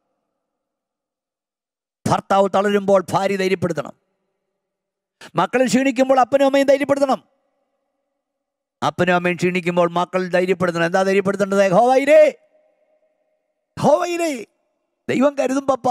ഭർത്താവ് തളരുമ്പോൾ ഭാര്യ ധൈര്യപ്പെടുത്തണം മക്കൾ ക്ഷീണിക്കുമ്പോൾ അപ്പനും അമ്മയും ധൈര്യപ്പെടുത്തണം അപ്പനും അമ്മയും ക്ഷീണിക്കുമ്പോൾ മക്കൾ ധൈര്യപ്പെടുത്തണം എന്താ ധൈര്യപ്പെടുത്തേണ്ടത് ഹോവൈരേ ഹോവൈരേ ദൈവം കരുതും പപ്പ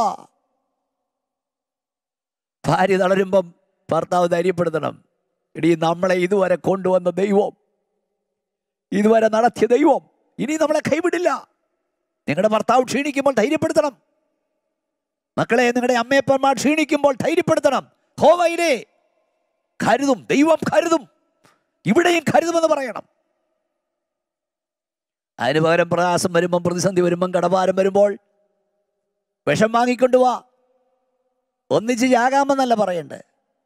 ഭാര്യ തളരുമ്പം ഭർത്താവ് ധൈര്യപ്പെടുത്തണം ഇടി നമ്മളെ ഇതുവരെ കൊണ്ടുവന്ന ദൈവം ഇതുവരെ നടത്തിയ ദൈവം ഇനി നമ്മളെ കൈവിടില്ല നിങ്ങളുടെ ഭർത്താവ് ക്ഷീണിക്കുമ്പോൾ ധൈര്യപ്പെടുത്തണം മക്കളെ നിങ്ങളുടെ അമ്മയപ്പന്മാർ ക്ഷീണിക്കുമ്പോൾ ധൈര്യപ്പെടുത്തണം ഹോവൈരേ കരുതും ദൈവം കരുതും ഇവിടെയും കരുതുമെന്ന് പറയണം അതിന് പകരം പ്രയാസം വരുമ്പം പ്രതിസന്ധി വരുമ്പം കടഭാരം വരുമ്പോൾ വിഷം വാങ്ങിക്കൊണ്ടു വാ ഒന്നിച്ച് ചാകാമെന്നല്ല പറയണ്ടേ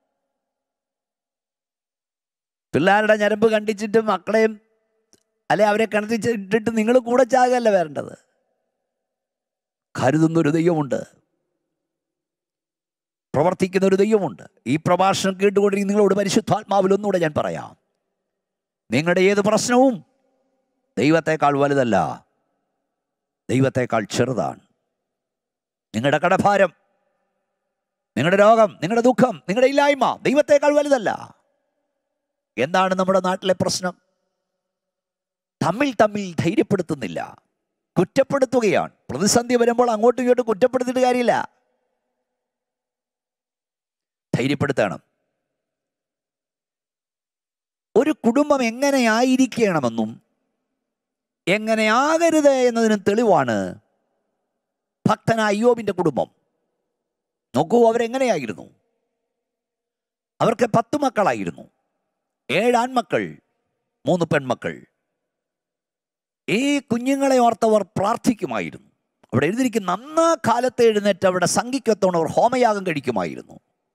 പിള്ളേരുടെ ഞരമ്പ് കണ്ടിച്ചിട്ട് മക്കളെയും അല്ലെ അവരെ കിണറ്റിച്ചിട്ടിട്ട് നിങ്ങൾ കൂടെ ചാകല്ല വരേണ്ടത് കരുതുന്നൊരു ദൈവമുണ്ട് പ്രവർത്തിക്കുന്ന ഒരു ദൈവമുണ്ട് ഈ പ്രഭാഷണം കേട്ടുകൊണ്ടിരിക്കുന്ന നിങ്ങളോട് പരിശുദ്ധാത്മാവിൽ ഒന്നുകൂടെ ഞാൻ പറയാം നിങ്ങളുടെ ഏത് പ്രശ്നവും ദൈവത്തെക്കാൾ വലുതല്ല ദൈവത്തെക്കാൾ ചെറുതാണ് നിങ്ങളുടെ കടഭാരം നിങ്ങളുടെ രോഗം നിങ്ങളുടെ ദുഃഖം നിങ്ങളുടെ ഇല്ലായ്മ ദൈവത്തെക്കാൾ വലുതല്ല എന്താണ് നമ്മുടെ നാട്ടിലെ പ്രശ്നം തമ്മിൽ തമ്മിൽ ധൈര്യപ്പെടുത്തുന്നില്ല കുറ്റപ്പെടുത്തുകയാണ് പ്രതിസന്ധി വരുമ്പോൾ അങ്ങോട്ടും ഇങ്ങോട്ടും കുറ്റപ്പെടുത്തിയിട്ട് കാര്യമില്ല ധൈര്യപ്പെടുത്തണം ഒരു കുടുംബം എങ്ങനെ ആയിരിക്കണമെന്നും എങ്ങനെ ആകരുത് എന്നതിന് തെളിവാണ് ഭക്തനായ അയ്യോബിന്റെ കുടുംബം നോക്കൂ അവരെങ്ങനെയായിരുന്നു അവർക്ക് പത്ത് മക്കളായിരുന്നു ഏഴ് ആൺമക്കൾ മൂന്ന് പെൺമക്കൾ ഈ കുഞ്ഞുങ്ങളെ ഓർത്തവർ പ്രാർത്ഥിക്കുമായിരുന്നു അവിടെ എഴുതിയിരിക്കുന്ന അന്നാ കാലത്ത് എഴുന്നേറ്റ് അവരുടെ സംഘിക്കത്തോണം അവർ ഹോമയാഗം കഴിക്കുമായിരുന്നു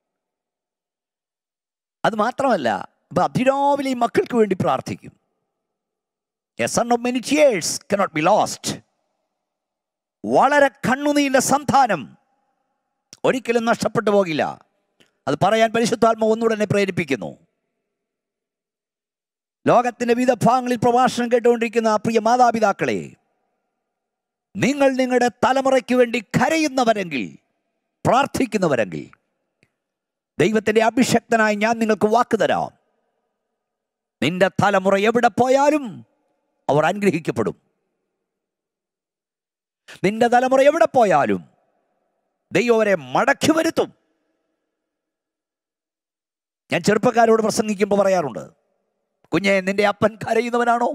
അത് മാത്രമല്ല അപ്പൊ അതിരാവിലെ ഈ മക്കൾക്ക് വേണ്ടി പ്രാർത്ഥിക്കും a son of many tears cannot be lost വളരെ കണ്ണുനീരിന്റെ സന്താനം ഒരിക്കലും നഷ്ടപ്പെട്ടു പോകില്ല അത് പറയാൻ പരിശുദ്ധാത്മ ഒന്നുകൂടെ എന്നെ പ്രേരിപ്പിക്കുന്നു ലോകത്തിന്റെ വിവിധ ഭാഗങ്ങളിൽ പ്രഭാഷണം കേട്ടുകൊണ്ടിരിക്കുന്ന പ്രിയ മാതാപിതാക്കളെ നിങ്ങൾ നിങ്ങളുടെ തലമുറയ്ക്ക് വേണ്ടി കരയുന്നവരെങ്കിൽ പ്രാർത്ഥിക്കുന്നവരെങ്കിൽ ദൈവത്തിന്റെ അഭിഷക്തനായി ഞാൻ നിങ്ങൾക്ക് വാക്ക് തരാം നിന്റെ തലമുറ എവിടെ പോയാലും അവർ അനുഗ്രഹിക്കപ്പെടും നിന്റെ തലമുറ എവിടെ പോയാലും ദൈവം അവരെ മടക്കി വരുത്തും ഞാൻ ചെറുപ്പക്കാരോട് പ്രസംഗിക്കുമ്പോൾ പറയാറുണ്ട് കുഞ്ഞെ നിന്റെ അപ്പൻ കരയുന്നവനാണോ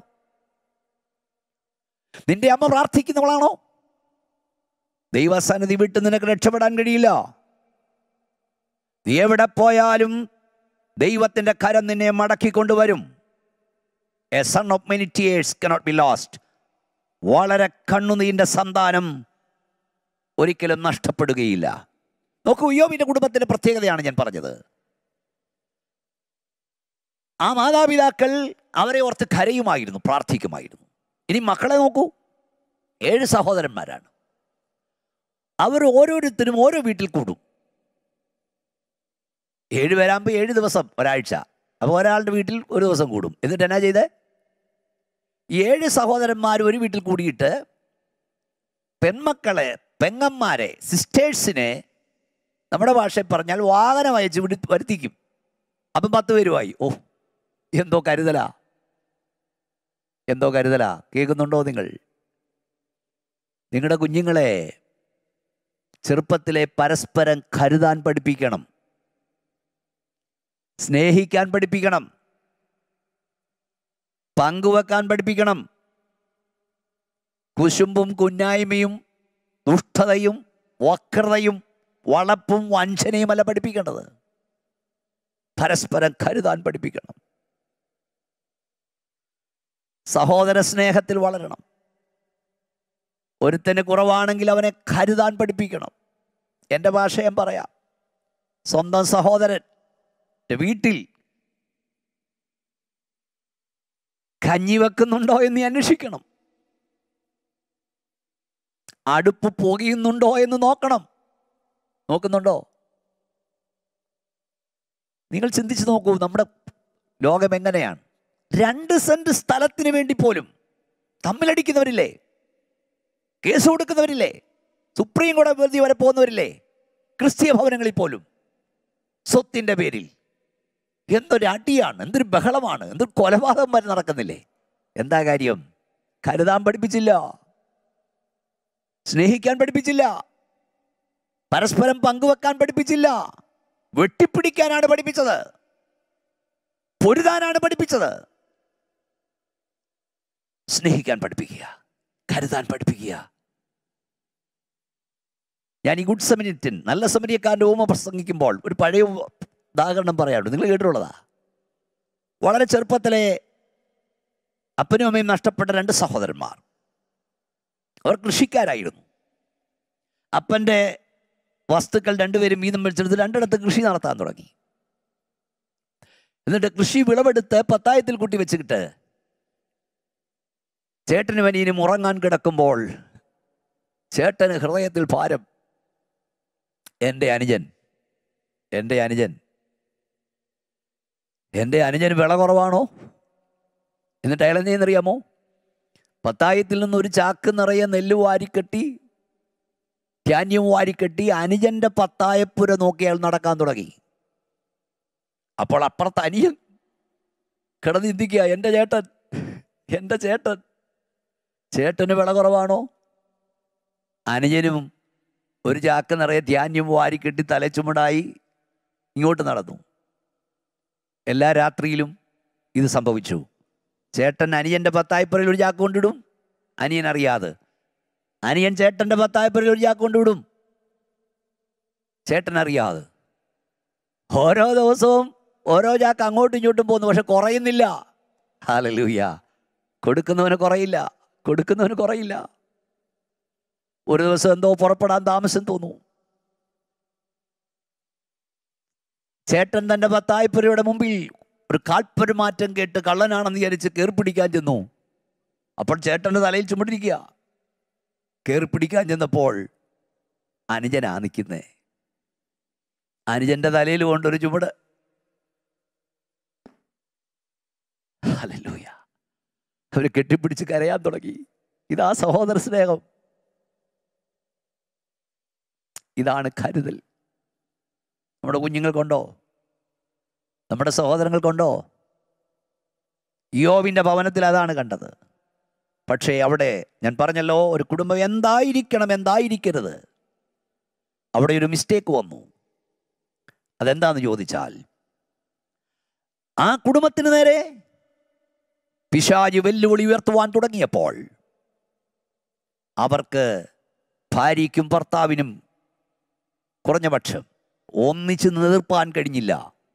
നിന്റെ അമ്മ പ്രാർത്ഥിക്കുന്നവളാണോ ദൈവസന്നിധി വിട്ട് നിനക്ക് രക്ഷപ്പെടാൻ കഴിയില്ല നീ എവിടെ പോയാലും ദൈവത്തിന്റെ കരം നിന്നെ മടക്കി കൊണ്ടുവരും a son of many tears cannot be lost വളരെ കണ്ണുനീന്റെ സന്താനം ഒരിക്കലും നഷ്ടപ്പെടുകയില്ല നോക്കൂ യോബിന്റെ കുടുംബത്തിന്റെ പ്രത്യേകതയാണ് ഞാൻ പറഞ്ഞത് ആ മാതാപിതാക്കൾ അവരെ ഓർത്ത് കരയുമായിരുന്നു പ്രാർത്ഥിക്കുമായിരുന്നു ഇനി മക്കളെ നോക്കൂ ഏഴ് സഹോദരന്മാരാണ് അവർ ഓരോരുത്തരും ഓരോ വീട്ടിൽ കൂടും ഏഴ് പേരാകുമ്പോൾ ഏഴ് ദിവസം ഒരാഴ്ച അപ്പോൾ ഒരാളുടെ വീട്ടിൽ ഒരു ദിവസം കൂടും എന്നിട്ട് എന്നാ ചെയ്തേ ഏഴ് സഹോദരന്മാർ ഒരു വീട്ടിൽ കൂടിയിട്ട് പെൺമക്കളെ പെങ്ങന്മാരെ സിസ്റ്റേഴ്സിനെ നമ്മുടെ ഭാഷയിൽ പറഞ്ഞാൽ വാഹനം അയച്ച് വിടി വരുത്തിക്കും അപ്പം പത്ത് പേരുമായി ഓ എന്തോ കരുതലാ എന്തോ കരുതലാ കേൾക്കുന്നുണ്ടോ നിങ്ങൾ നിങ്ങളുടെ കുഞ്ഞുങ്ങളെ ചെറുപ്പത്തിലെ പരസ്പരം കരുതാൻ പഠിപ്പിക്കണം സ്നേഹിക്കാൻ പഠിപ്പിക്കണം പങ്കുവെക്കാൻ പഠിപ്പിക്കണം കുശുമ്പും കുന്നായ്മയും ദുഷ്ടതയും വക്രതയും വളപ്പും വഞ്ചനയുമല്ല പഠിപ്പിക്കേണ്ടത് പരസ്പരം കരുതാൻ പഠിപ്പിക്കണം സഹോദര സ്നേഹത്തിൽ വളരണം ഒരുത്തന് കുറവാണെങ്കിൽ അവനെ കരുതാൻ പഠിപ്പിക്കണം എൻ്റെ ഭാഷ ഞാൻ പറയാം സ്വന്തം സഹോദരൻ വീട്ടിൽ കഞ്ഞി വെക്കുന്നുണ്ടോ എന്ന് നീ അന്വേഷിക്കണം അടുപ്പ് പുകയുന്നുണ്ടോ എന്ന് നോക്കണം നോക്കുന്നുണ്ടോ നിങ്ങൾ ചിന്തിച്ചു നോക്കൂ നമ്മുടെ ലോകം എങ്ങനെയാണ് രണ്ട് സെന്റ് സ്ഥലത്തിന് വേണ്ടി പോലും തമ്മിലടിക്കുന്നവരില്ലേ കേസ് കൊടുക്കുന്നവരില്ലേ സുപ്രീം കോടതി വരെ പോകുന്നവരില്ലേ ക്രിസ്തീയ ഭവനങ്ങളിൽ പോലും സ്വത്തിൻ്റെ പേരിൽ എന്തൊരു അടിയാണ് എന്തൊരു ബഹളമാണ് എന്തൊരു കൊലപാതകം വരെ നടക്കുന്നില്ലേ എന്താ കാര്യം കരുതാൻ പഠിപ്പിച്ചില്ല സ്നേഹിക്കാൻ പഠിപ്പിച്ചില്ല പരസ്പരം പങ്കുവെക്കാൻ പഠിപ്പിച്ചില്ല വെട്ടിപ്പിടിക്കാനാണ് പഠിപ്പിച്ചത് പൊരുതാനാണ് പഠിപ്പിച്ചത് സ്നേഹിക്കാൻ പഠിപ്പിക്കുക കരുതാൻ പഠിപ്പിക്കുക ഞാൻ ഈ ഗുഡ് സമരിയൻ നല്ല സമരിയക്കാരൻ്റെ ഓമ പ്രസംഗിക്കുമ്പോൾ ഒരു പഴയ ഉദാഹരണം പറയാറുണ്ട് നിങ്ങൾ കേട്ടിട്ടുള്ളതാ വളരെ ചെറുപ്പത്തിലെ അപ്പനും അമ്മയും നഷ്ടപ്പെട്ട രണ്ട് സഹോദരന്മാർ അവർ കൃഷിക്കാരായിരുന്നു അപ്പൻ്റെ വസ്തുക്കൾ രണ്ടുപേരും വീതം വെച്ചെടുത്ത് രണ്ടിടത്ത് കൃഷി നടത്താൻ തുടങ്ങി എന്നിട്ട് കൃഷി വിളവെടുത്ത് പത്തായത്തിൽ കൂട്ടി വെച്ചിട്ട് ചേട്ടനും അനിയനും ഉറങ്ങാൻ കിടക്കുമ്പോൾ ചേട്ടന് ഹൃദയത്തിൽ ഭാരം എൻ്റെ അനുജൻ എൻ്റെ അനുജൻ എൻ്റെ അനുജന് വിള കുറവാണോ എന്നിട്ട് അയാൾ എന്ത് ചെയ്യുന്നറിയാമോ പത്തായത്തിൽ നിന്ന് ഒരു ചാക്ക് നിറയെ നെല്ല് വാരിക്കെട്ടി ധാന്യം വാരിക്കെട്ടി അനുജന്റെ പത്തായപ്പുര നോക്കി അയാൾ നടക്കാൻ തുടങ്ങി അപ്പോൾ അപ്പുറത്ത് അനിയൻ കിടന്നിന്തിക്കുക എൻ്റെ ചേട്ടൻ എൻ്റെ ചേട്ടൻ ചേട്ടന് വിള കുറവാണോ അനുജനും ഒരു ചാക്ക് നിറയെ ധാന്യം വാരിക്കെട്ടി തലച്ചുമടായി ഇങ്ങോട്ട് നടന്നു എല്ലാ രാത്രിയിലും ഇത് സംഭവിച്ചു ചേട്ടൻ അനിയൻ്റെ പത്തായപ്പുറയിൽ ഒരു ചാക്ക് കൊണ്ടിടും അനിയൻ അറിയാതെ അനിയൻ ചേട്ടൻ്റെ പത്തായപ്പുറയിൽ ഒരു ചാക്ക് കൊണ്ടുവിടും ചേട്ടൻ അറിയാതെ ഓരോ ദിവസവും ഓരോ ചാക്ക് അങ്ങോട്ടും ഇങ്ങോട്ടും പോകുന്നു പക്ഷെ കുറയുന്നില്ല ഹാലലൂയ കൊടുക്കുന്നവന് കുറയില്ല കൊടുക്കുന്നവന് കുറയില്ല ഒരു ദിവസം എന്തോ പുറപ്പെടാൻ താമസം തോന്നു ചേട്ടൻ തൻ്റെ പത്തായപ്പുരയുടെ മുമ്പിൽ ഒരു കാൽപ്പരുമാറ്റം കേട്ട് കള്ളനാണെന്ന് വിചാരിച്ച് കയറി പിടിക്കാൻ ചെന്നു അപ്പോൾ ചേട്ടൻ്റെ തലയിൽ ചുമട്ടിരിക്കുക കയറി പിടിക്കാൻ ചെന്നപ്പോൾ അനുജനാ നിൽക്കുന്നേ അനുജന്റെ തലയിൽ കൊണ്ടൊരു ചുമട് ഹല്ലേലൂയ അവര് കെട്ടിപ്പിടിച്ച് കരയാൻ തുടങ്ങി ഇതാ സഹോദര സ്നേഹം ഇതാണ് കരുതൽ നമ്മുടെ കുഞ്ഞുങ്ങൾക്കുണ്ടോ നമ്മുടെ സഹോദരങ്ങൾക്കുണ്ടോ യോവിൻ്റെ ഭവനത്തിൽ അതാണ് കണ്ടത് പക്ഷേ അവിടെ ഞാൻ പറഞ്ഞല്ലോ ഒരു കുടുംബം എന്തായിരിക്കണം എന്തായിരിക്കരുത് അവിടെ ഒരു മിസ്റ്റേക്ക് വന്നു അതെന്താന്ന് ചോദിച്ചാൽ ആ കുടുംബത്തിന് നേരെ പിശാജ് വെല്ലുവിളി ഉയർത്തുവാൻ തുടങ്ങിയപ്പോൾ അവർക്ക് ഭാര്യയ്ക്കും ഭർത്താവിനും കുറഞ്ഞ പക്ഷം ഒന്നിച്ച് നിർപ്പാൻ കഴിഞ്ഞില്ല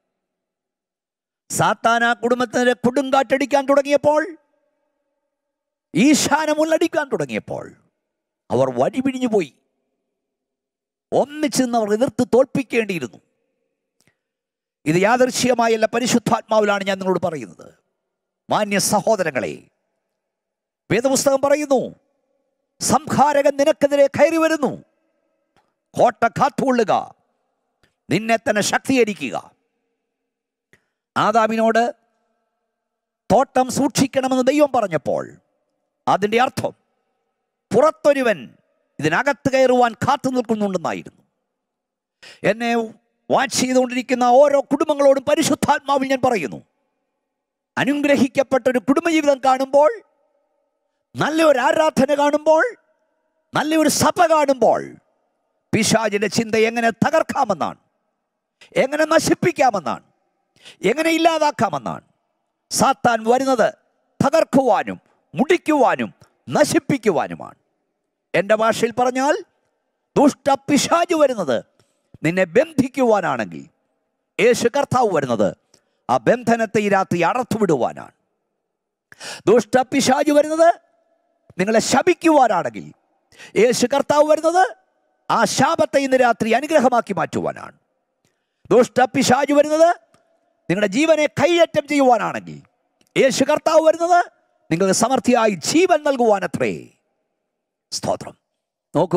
സാത്താൻ ആ കുടുംബത്തിന് കൊടുങ്കാറ്റടിക്കാൻ തുടങ്ങിയപ്പോൾ ഈശാനമുള്ളടിക്കാൻ തുടങ്ങിയപ്പോൾ അവർ വഴിപിഴിഞ്ഞു പോയി ഒന്നിച്ച് നിന്ന് അവർ എതിർത്ത് തോൽപ്പിക്കേണ്ടിയിരുന്നു ഇത് യാദൃശ്യമായല്ല പരിശുദ്ധാത്മാവിലാണ് ഞാൻ നിങ്ങളോട് പറയുന്നത് മാന്യ സഹോദരങ്ങളെ വേദപുസ്തകം പറയുന്നു സംഹാരകൻ നിനക്കെതിരെ കയറി വരുന്നു കോട്ട കാത്തുകൊള്ളുക നിന്നെ തന്നെ ശക്തീകരിക്കുക ആദാമിനോട് തോട്ടം സൂക്ഷിക്കണമെന്ന് ദൈവം പറഞ്ഞപ്പോൾ അതിൻ്റെ അർത്ഥം പുറത്തൊരുവൻ ഇതിനകത്ത് കയറുവാൻ കാത്തു നിൽക്കുന്നുണ്ടെന്നായിരുന്നു എന്നെ വാച്ച് ചെയ്തുകൊണ്ടിരിക്കുന്ന ഓരോ കുടുംബങ്ങളോടും പരിശുദ്ധാത്മാവിൽ ഞാൻ പറയുന്നു അനുഗ്രഹിക്കപ്പെട്ട ഒരു കുടുംബജീവിതം കാണുമ്പോൾ നല്ലൊരു ആരാധന കാണുമ്പോൾ നല്ലൊരു സഭ കാണുമ്പോൾ പിശാചിന്റെ ചിന്ത എങ്ങനെ തകർക്കാമെന്നാണ് എങ്ങനെ നശിപ്പിക്കാമെന്നാണ് എങ്ങനെ ഇല്ലാതാക്കാമെന്നാണ് സാത്താൻ വരുന്നത് തകർക്കുവാനും മുടിക്കുവാനും നശിപ്പിക്കുവാനുമാണ് എൻ്റെ ഭാഷയിൽ പറഞ്ഞാൽ ദുഷ്ട പിശാജ് വരുന്നത് നിന്നെ ബന്ധിക്കുവാനാണെങ്കിൽ യേശു കർത്താവ് വരുന്നത് ആ ബന്ധനത്തെ ഈ രാത്രി അടർത്തുവിടുവാനാണ് ദുഷ്ട പിശാജ് വരുന്നത് നിങ്ങളെ ശപിക്കുവാനാണെങ്കിൽ യേശു കർത്താവ് വരുന്നത് ആ ശാപത്തെ ഇന്ന് രാത്രി അനുഗ്രഹമാക്കി മാറ്റുവാനാണ് ദുഷ്ട പിശാജ് വരുന്നത് നിങ്ങളുടെ ജീവനെ കൈയേറ്റം ചെയ്യുവാനാണെങ്കിൽ യേശു കർത്താവ് വരുന്നത് നിങ്ങൾക്ക് സമൃദ്ധിയായി ജീവൻ നൽകുവാനത്രേ സ്തോത്രം നോക്കൂ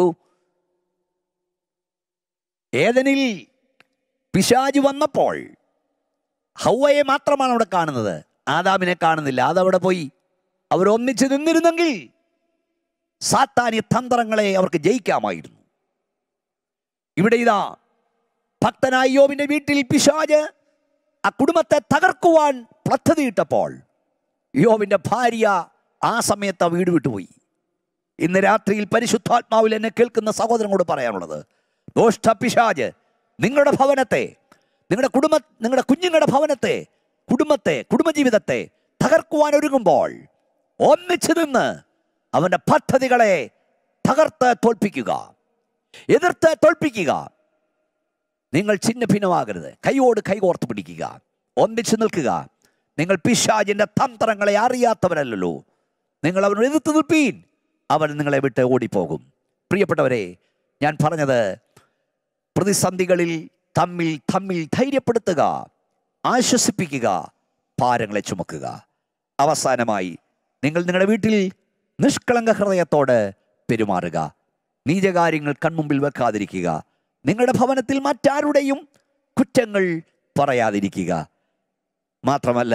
ഏതനിൽ പിശാജ് വന്നപ്പോൾ ഹൗവയെ മാത്രമാണ് അവിടെ കാണുന്നത് ആദാമിനെ കാണുന്നില്ല അതവിടെ പോയി അവർ ഒന്നിച്ച് നിന്നിരുന്നെങ്കിൽ സാത്താനി തന്ത്രങ്ങളെ അവർക്ക് ജയിക്കാമായിരുന്നു ഇവിടെ ഇതാ ഭക്തനായ യോബിന്റെ വീട്ടിൽ പിശാജ് ആ കുടുംബത്തെ തകർക്കുവാൻ പദ്ധതിയിട്ടപ്പോൾ യോബിന്റെ ഭാര്യ ആ സമയത്ത് ആ വീട് വിട്ടുപോയി ഇന്ന് രാത്രിയിൽ പരിശുദ്ധാത്മാവിൽ എന്നെ കേൾക്കുന്ന സഹോദരനോട് പറയാനുള്ളത് ദോഷ്ട പിശാജ് നിങ്ങളുടെ ഭവനത്തെ നിങ്ങളുടെ കുടുംബ നിങ്ങളുടെ കുഞ്ഞുങ്ങളുടെ ഭവനത്തെ കുടുംബത്തെ കുടുംബജീവിതത്തെ തകർക്കുവാൻ ഒരുങ്ങുമ്പോൾ ഒന്നിച്ചു നിന്ന് അവന്റെ പദ്ധതികളെ തകർത്ത് തോൽപ്പിക്കുക എതിർത്ത് തോൽപ്പിക്കുക നിങ്ങൾ ചിന്ന ഭിന്നമാകരുത് കൈയോട് കൈകോർത്ത് പിടിക്കുക ഒന്നിച്ചു നിൽക്കുക നിങ്ങൾ പിശാജിന്റെ തന്ത്രങ്ങളെ അറിയാത്തവരല്ലല്ലോ നിങ്ങൾ അവനോട് എതിർത്ത് നിൽപ്പീൻ അവൻ നിങ്ങളെ വിട്ട് ഓടിപ്പോകും പ്രിയപ്പെട്ടവരെ ഞാൻ പറഞ്ഞത് പ്രതിസന്ധികളിൽ തമ്മിൽ തമ്മിൽ ധൈര്യപ്പെടുത്തുക ആശ്വസിപ്പിക്കുക ഭാരങ്ങളെ ചുമക്കുക അവസാനമായി നിങ്ങൾ നിങ്ങളുടെ വീട്ടിൽ നിഷ്കളങ്ക ഹൃദയത്തോട് പെരുമാറുക നീചകാര്യങ്ങൾ കൺമുമ്പിൽ വെക്കാതിരിക്കുക നിങ്ങളുടെ ഭവനത്തിൽ മറ്റാരുടെയും കുറ്റങ്ങൾ പറയാതിരിക്കുക മാത്രമല്ല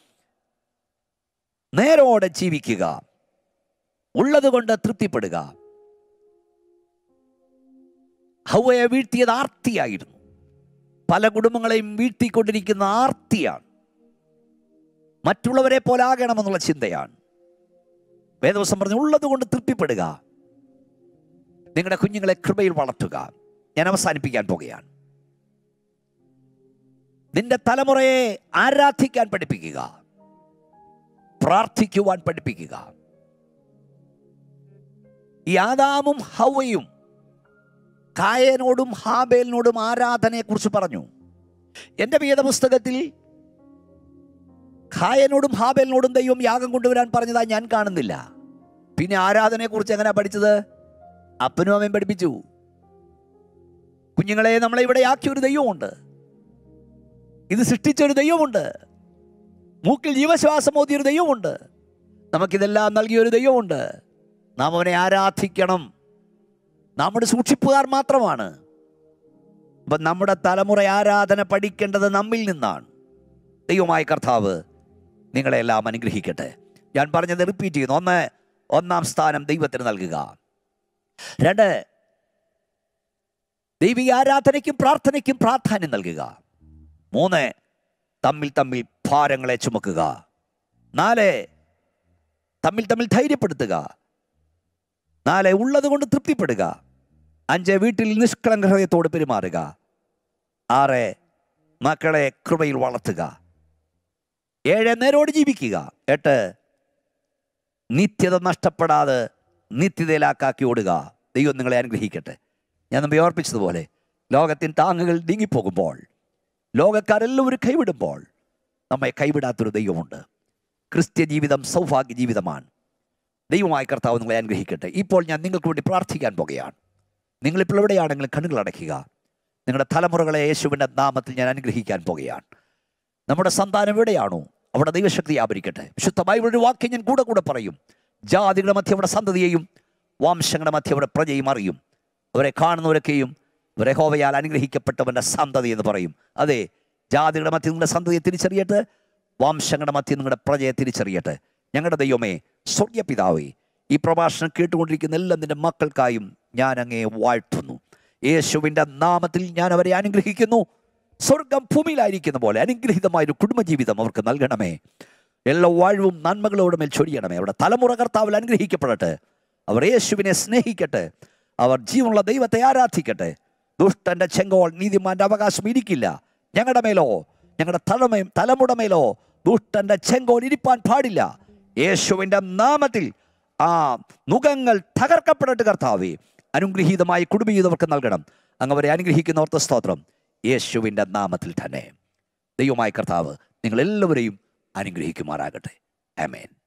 നേരോടെ ജീവിക്കുക ഉള്ളതുകൊണ്ട് തൃപ്തിപ്പെടുക ഹൗവയെ വീഴ്ത്തിയത് ആർത്തിയായിരുന്നു പല കുടുംബങ്ങളെയും വീഴ്ത്തിക്കൊണ്ടിരിക്കുന്ന ആർത്തിയാണ് മറ്റുള്ളവരെ പോലെ ആകണമെന്നുള്ള ചിന്തയാണ് വേദവസം പറഞ്ഞു ഉള്ളത് കൊണ്ട് തൃപ്തിപ്പെടുക നിങ്ങളുടെ കുഞ്ഞുങ്ങളെ കൃപയിൽ വളർത്തുക ഞാൻ അവസാനിപ്പിക്കാൻ പോകുകയാണ് നിന്റെ തലമുറയെ ആരാധിക്കാൻ പഠിപ്പിക്കുക പ്രാർത്ഥിക്കുവാൻ പഠിപ്പിക്കുക ഈ ആദാമും ഹവയും കായനോടും ഹാബേലിനോടും ആരാധനയെക്കുറിച്ച് പറഞ്ഞു എൻ്റെ വേദപുസ്തകത്തിൽ ഖായനോടും ഹാബേലിനോടും ദൈവം യാഗം കൊണ്ടുവരാൻ പറഞ്ഞതായി ഞാൻ കാണുന്നില്ല പിന്നെ ആരാധനയെക്കുറിച്ച് എങ്ങനെ പഠിച്ചത് അപ്പനും അമ്മയും പഠിപ്പിച്ചു കുഞ്ഞുങ്ങളെ നമ്മളെ ഇവിടെ ആക്കിയ ഒരു ദൈവമുണ്ട് ഇത് സൃഷ്ടിച്ച ഒരു ദൈവമുണ്ട് മൂക്കിൽ ജീവശ്വാസം ഓതിയ ഒരു ദൈവമുണ്ട് നമുക്കിതെല്ലാം നൽകിയ ഒരു ദൈവമുണ്ട് നാം അവനെ ആരാധിക്കണം നമ്മുടെ സൂക്ഷിപ്പുകാർ മാത്രമാണ് അപ്പം നമ്മുടെ തലമുറ ആരാധന പഠിക്കേണ്ടത് നമ്മിൽ നിന്നാണ് ദൈവമായ കർത്താവ് നിങ്ങളെല്ലാം അനുഗ്രഹിക്കട്ടെ ഞാൻ പറഞ്ഞത് റിപ്പീറ്റ് ചെയ്യുന്നു ഒന്ന് ഒന്നാം സ്ഥാനം ദൈവത്തിന് നൽകുക രണ്ട് ദൈവിക ആരാധനയ്ക്കും പ്രാർത്ഥനയ്ക്കും പ്രാധാന്യം നൽകുക മൂന്ന് തമ്മിൽ തമ്മിൽ ഭാരങ്ങളെ ചുമക്കുക നാല് തമ്മിൽ തമ്മിൽ ധൈര്യപ്പെടുത്തുക നാല് ഉള്ളത് കൊണ്ട് തൃപ്തിപ്പെടുക അഞ്ച് വീട്ടിൽ നിഷ്കളങ്ക ഹൃദയത്തോട് പെരുമാറുക ആറ് മക്കളെ കൃപയിൽ വളർത്തുക ഏഴ് നേരോട് ജീവിക്കുക എട്ട് നിത്യത നഷ്ടപ്പെടാതെ നിത്യതയിലാക്കാക്കി ഓടുക ദൈവം നിങ്ങളെ അനുഗ്രഹിക്കട്ടെ ഞാൻ നമ്മെ ഓർപ്പിച്ചതുപോലെ ലോകത്തിൻ താങ്ങുകൾ നീങ്ങിപ്പോകുമ്പോൾ ലോകക്കാരെല്ലാവരും കൈവിടുമ്പോൾ നമ്മെ കൈവിടാത്തൊരു ദൈവമുണ്ട് ക്രിസ്ത്യ ജീവിതം സൗഭാഗ്യ ജീവിതമാണ് ദൈവമായ കർത്താവ് നിങ്ങളെ അനുഗ്രഹിക്കട്ടെ ഇപ്പോൾ ഞാൻ നിങ്ങൾക്ക് വേണ്ടി പ്രാർത്ഥിക്കാൻ പോകുകയാണ് നിങ്ങളിപ്പോൾ എവിടെയാണെങ്കിലും കണ്ണുകൾ അടയ്ക്കുക നിങ്ങളുടെ തലമുറകളെ യേശുവിൻ്റെ നാമത്തിൽ ഞാൻ അനുഗ്രഹിക്കാൻ പോകുകയാണ് നമ്മുടെ സന്താനം എവിടെയാണോ അവിടെ ദൈവശക്തി ആവരിക്കട്ടെ വിശുദ്ധ ബൈബിളൊരു വാക്യം ഞാൻ കൂടെ കൂടെ പറയും ജാതികളുടെ മധ്യ അവിടെ സന്തതിയെയും വംശങ്ങളുടെ മധ്യ അവിടെ പ്രജയും അറിയും അവരെ കാണുന്നവരൊക്കെയും ഇവരെ ഹോവയാൽ അനുഗ്രഹിക്കപ്പെട്ടവൻ്റെ സന്തതി എന്ന് പറയും അതെ ജാതികളുടെ മധ്യ നിങ്ങളുടെ സന്തതിയെ തിരിച്ചറിയട്ടെ വംശങ്ങളുടെ മധ്യ നിങ്ങളുടെ പ്രജയെ തിരിച്ചറിയട്ടെ ഞങ്ങളുടെ ദൈവമേ സ്വർഗീയ പിതാവേ ഈ പ്രഭാഷണം കേട്ടുകൊണ്ടിരിക്കുന്ന എല്ലാ നിന്റെ മക്കൾക്കായും ഞാൻ അങ്ങേ വാഴ്ത്തുന്നു യേശുവിൻ്റെ നാമത്തിൽ ഞാൻ അവരെ അനുഗ്രഹിക്കുന്നു സ്വർഗം ഭൂമിയിലായിരിക്കുന്ന പോലെ അനുഗ്രഹീതമായൊരു കുടുംബജീവിതം അവർക്ക് നൽകണമേ എല്ലാ വാഴ്വും നന്മകളോട് മേൽ ചൊരിയണമേ അവരുടെ തലമുറ കർത്താവിൽ അനുഗ്രഹിക്കപ്പെടട്ടെ അവർ യേശുവിനെ സ്നേഹിക്കട്ടെ അവർ ജീവനുള്ള ദൈവത്തെ ആരാധിക്കട്ടെ ദുഷ്ടന്റെ ചെങ്കോൾ നീതിമാന്റെ അവകാശം ഇരിക്കില്ല ഞങ്ങളുടെ മേലോ ഞങ്ങളുടെ തലമയും തലമുട മേലോ ദുഷ്ടന്റെ ചെങ്കോൾ ഇരിപ്പാൻ പാടില്ല യേശുവിൻ്റെ നാമത്തിൽ ആ നുഖങ്ങൾ തകർക്കപ്പെടട്ടെ കർത്താവേ അനുഗ്രഹീതമായ കുടുംബജീവിതവർക്ക് നൽകണം അങ്ങ് അവരെ അനുഗ്രഹിക്കുന്നവർക്ക് സ്തോത്രം യേശുവിൻ്റെ നാമത്തിൽ തന്നെ ദൈവമായ കർത്താവ് നിങ്ങളെല്ലാവരെയും അനുഗ്രഹിക്കുമാറാകട്ടെ ആമേൻ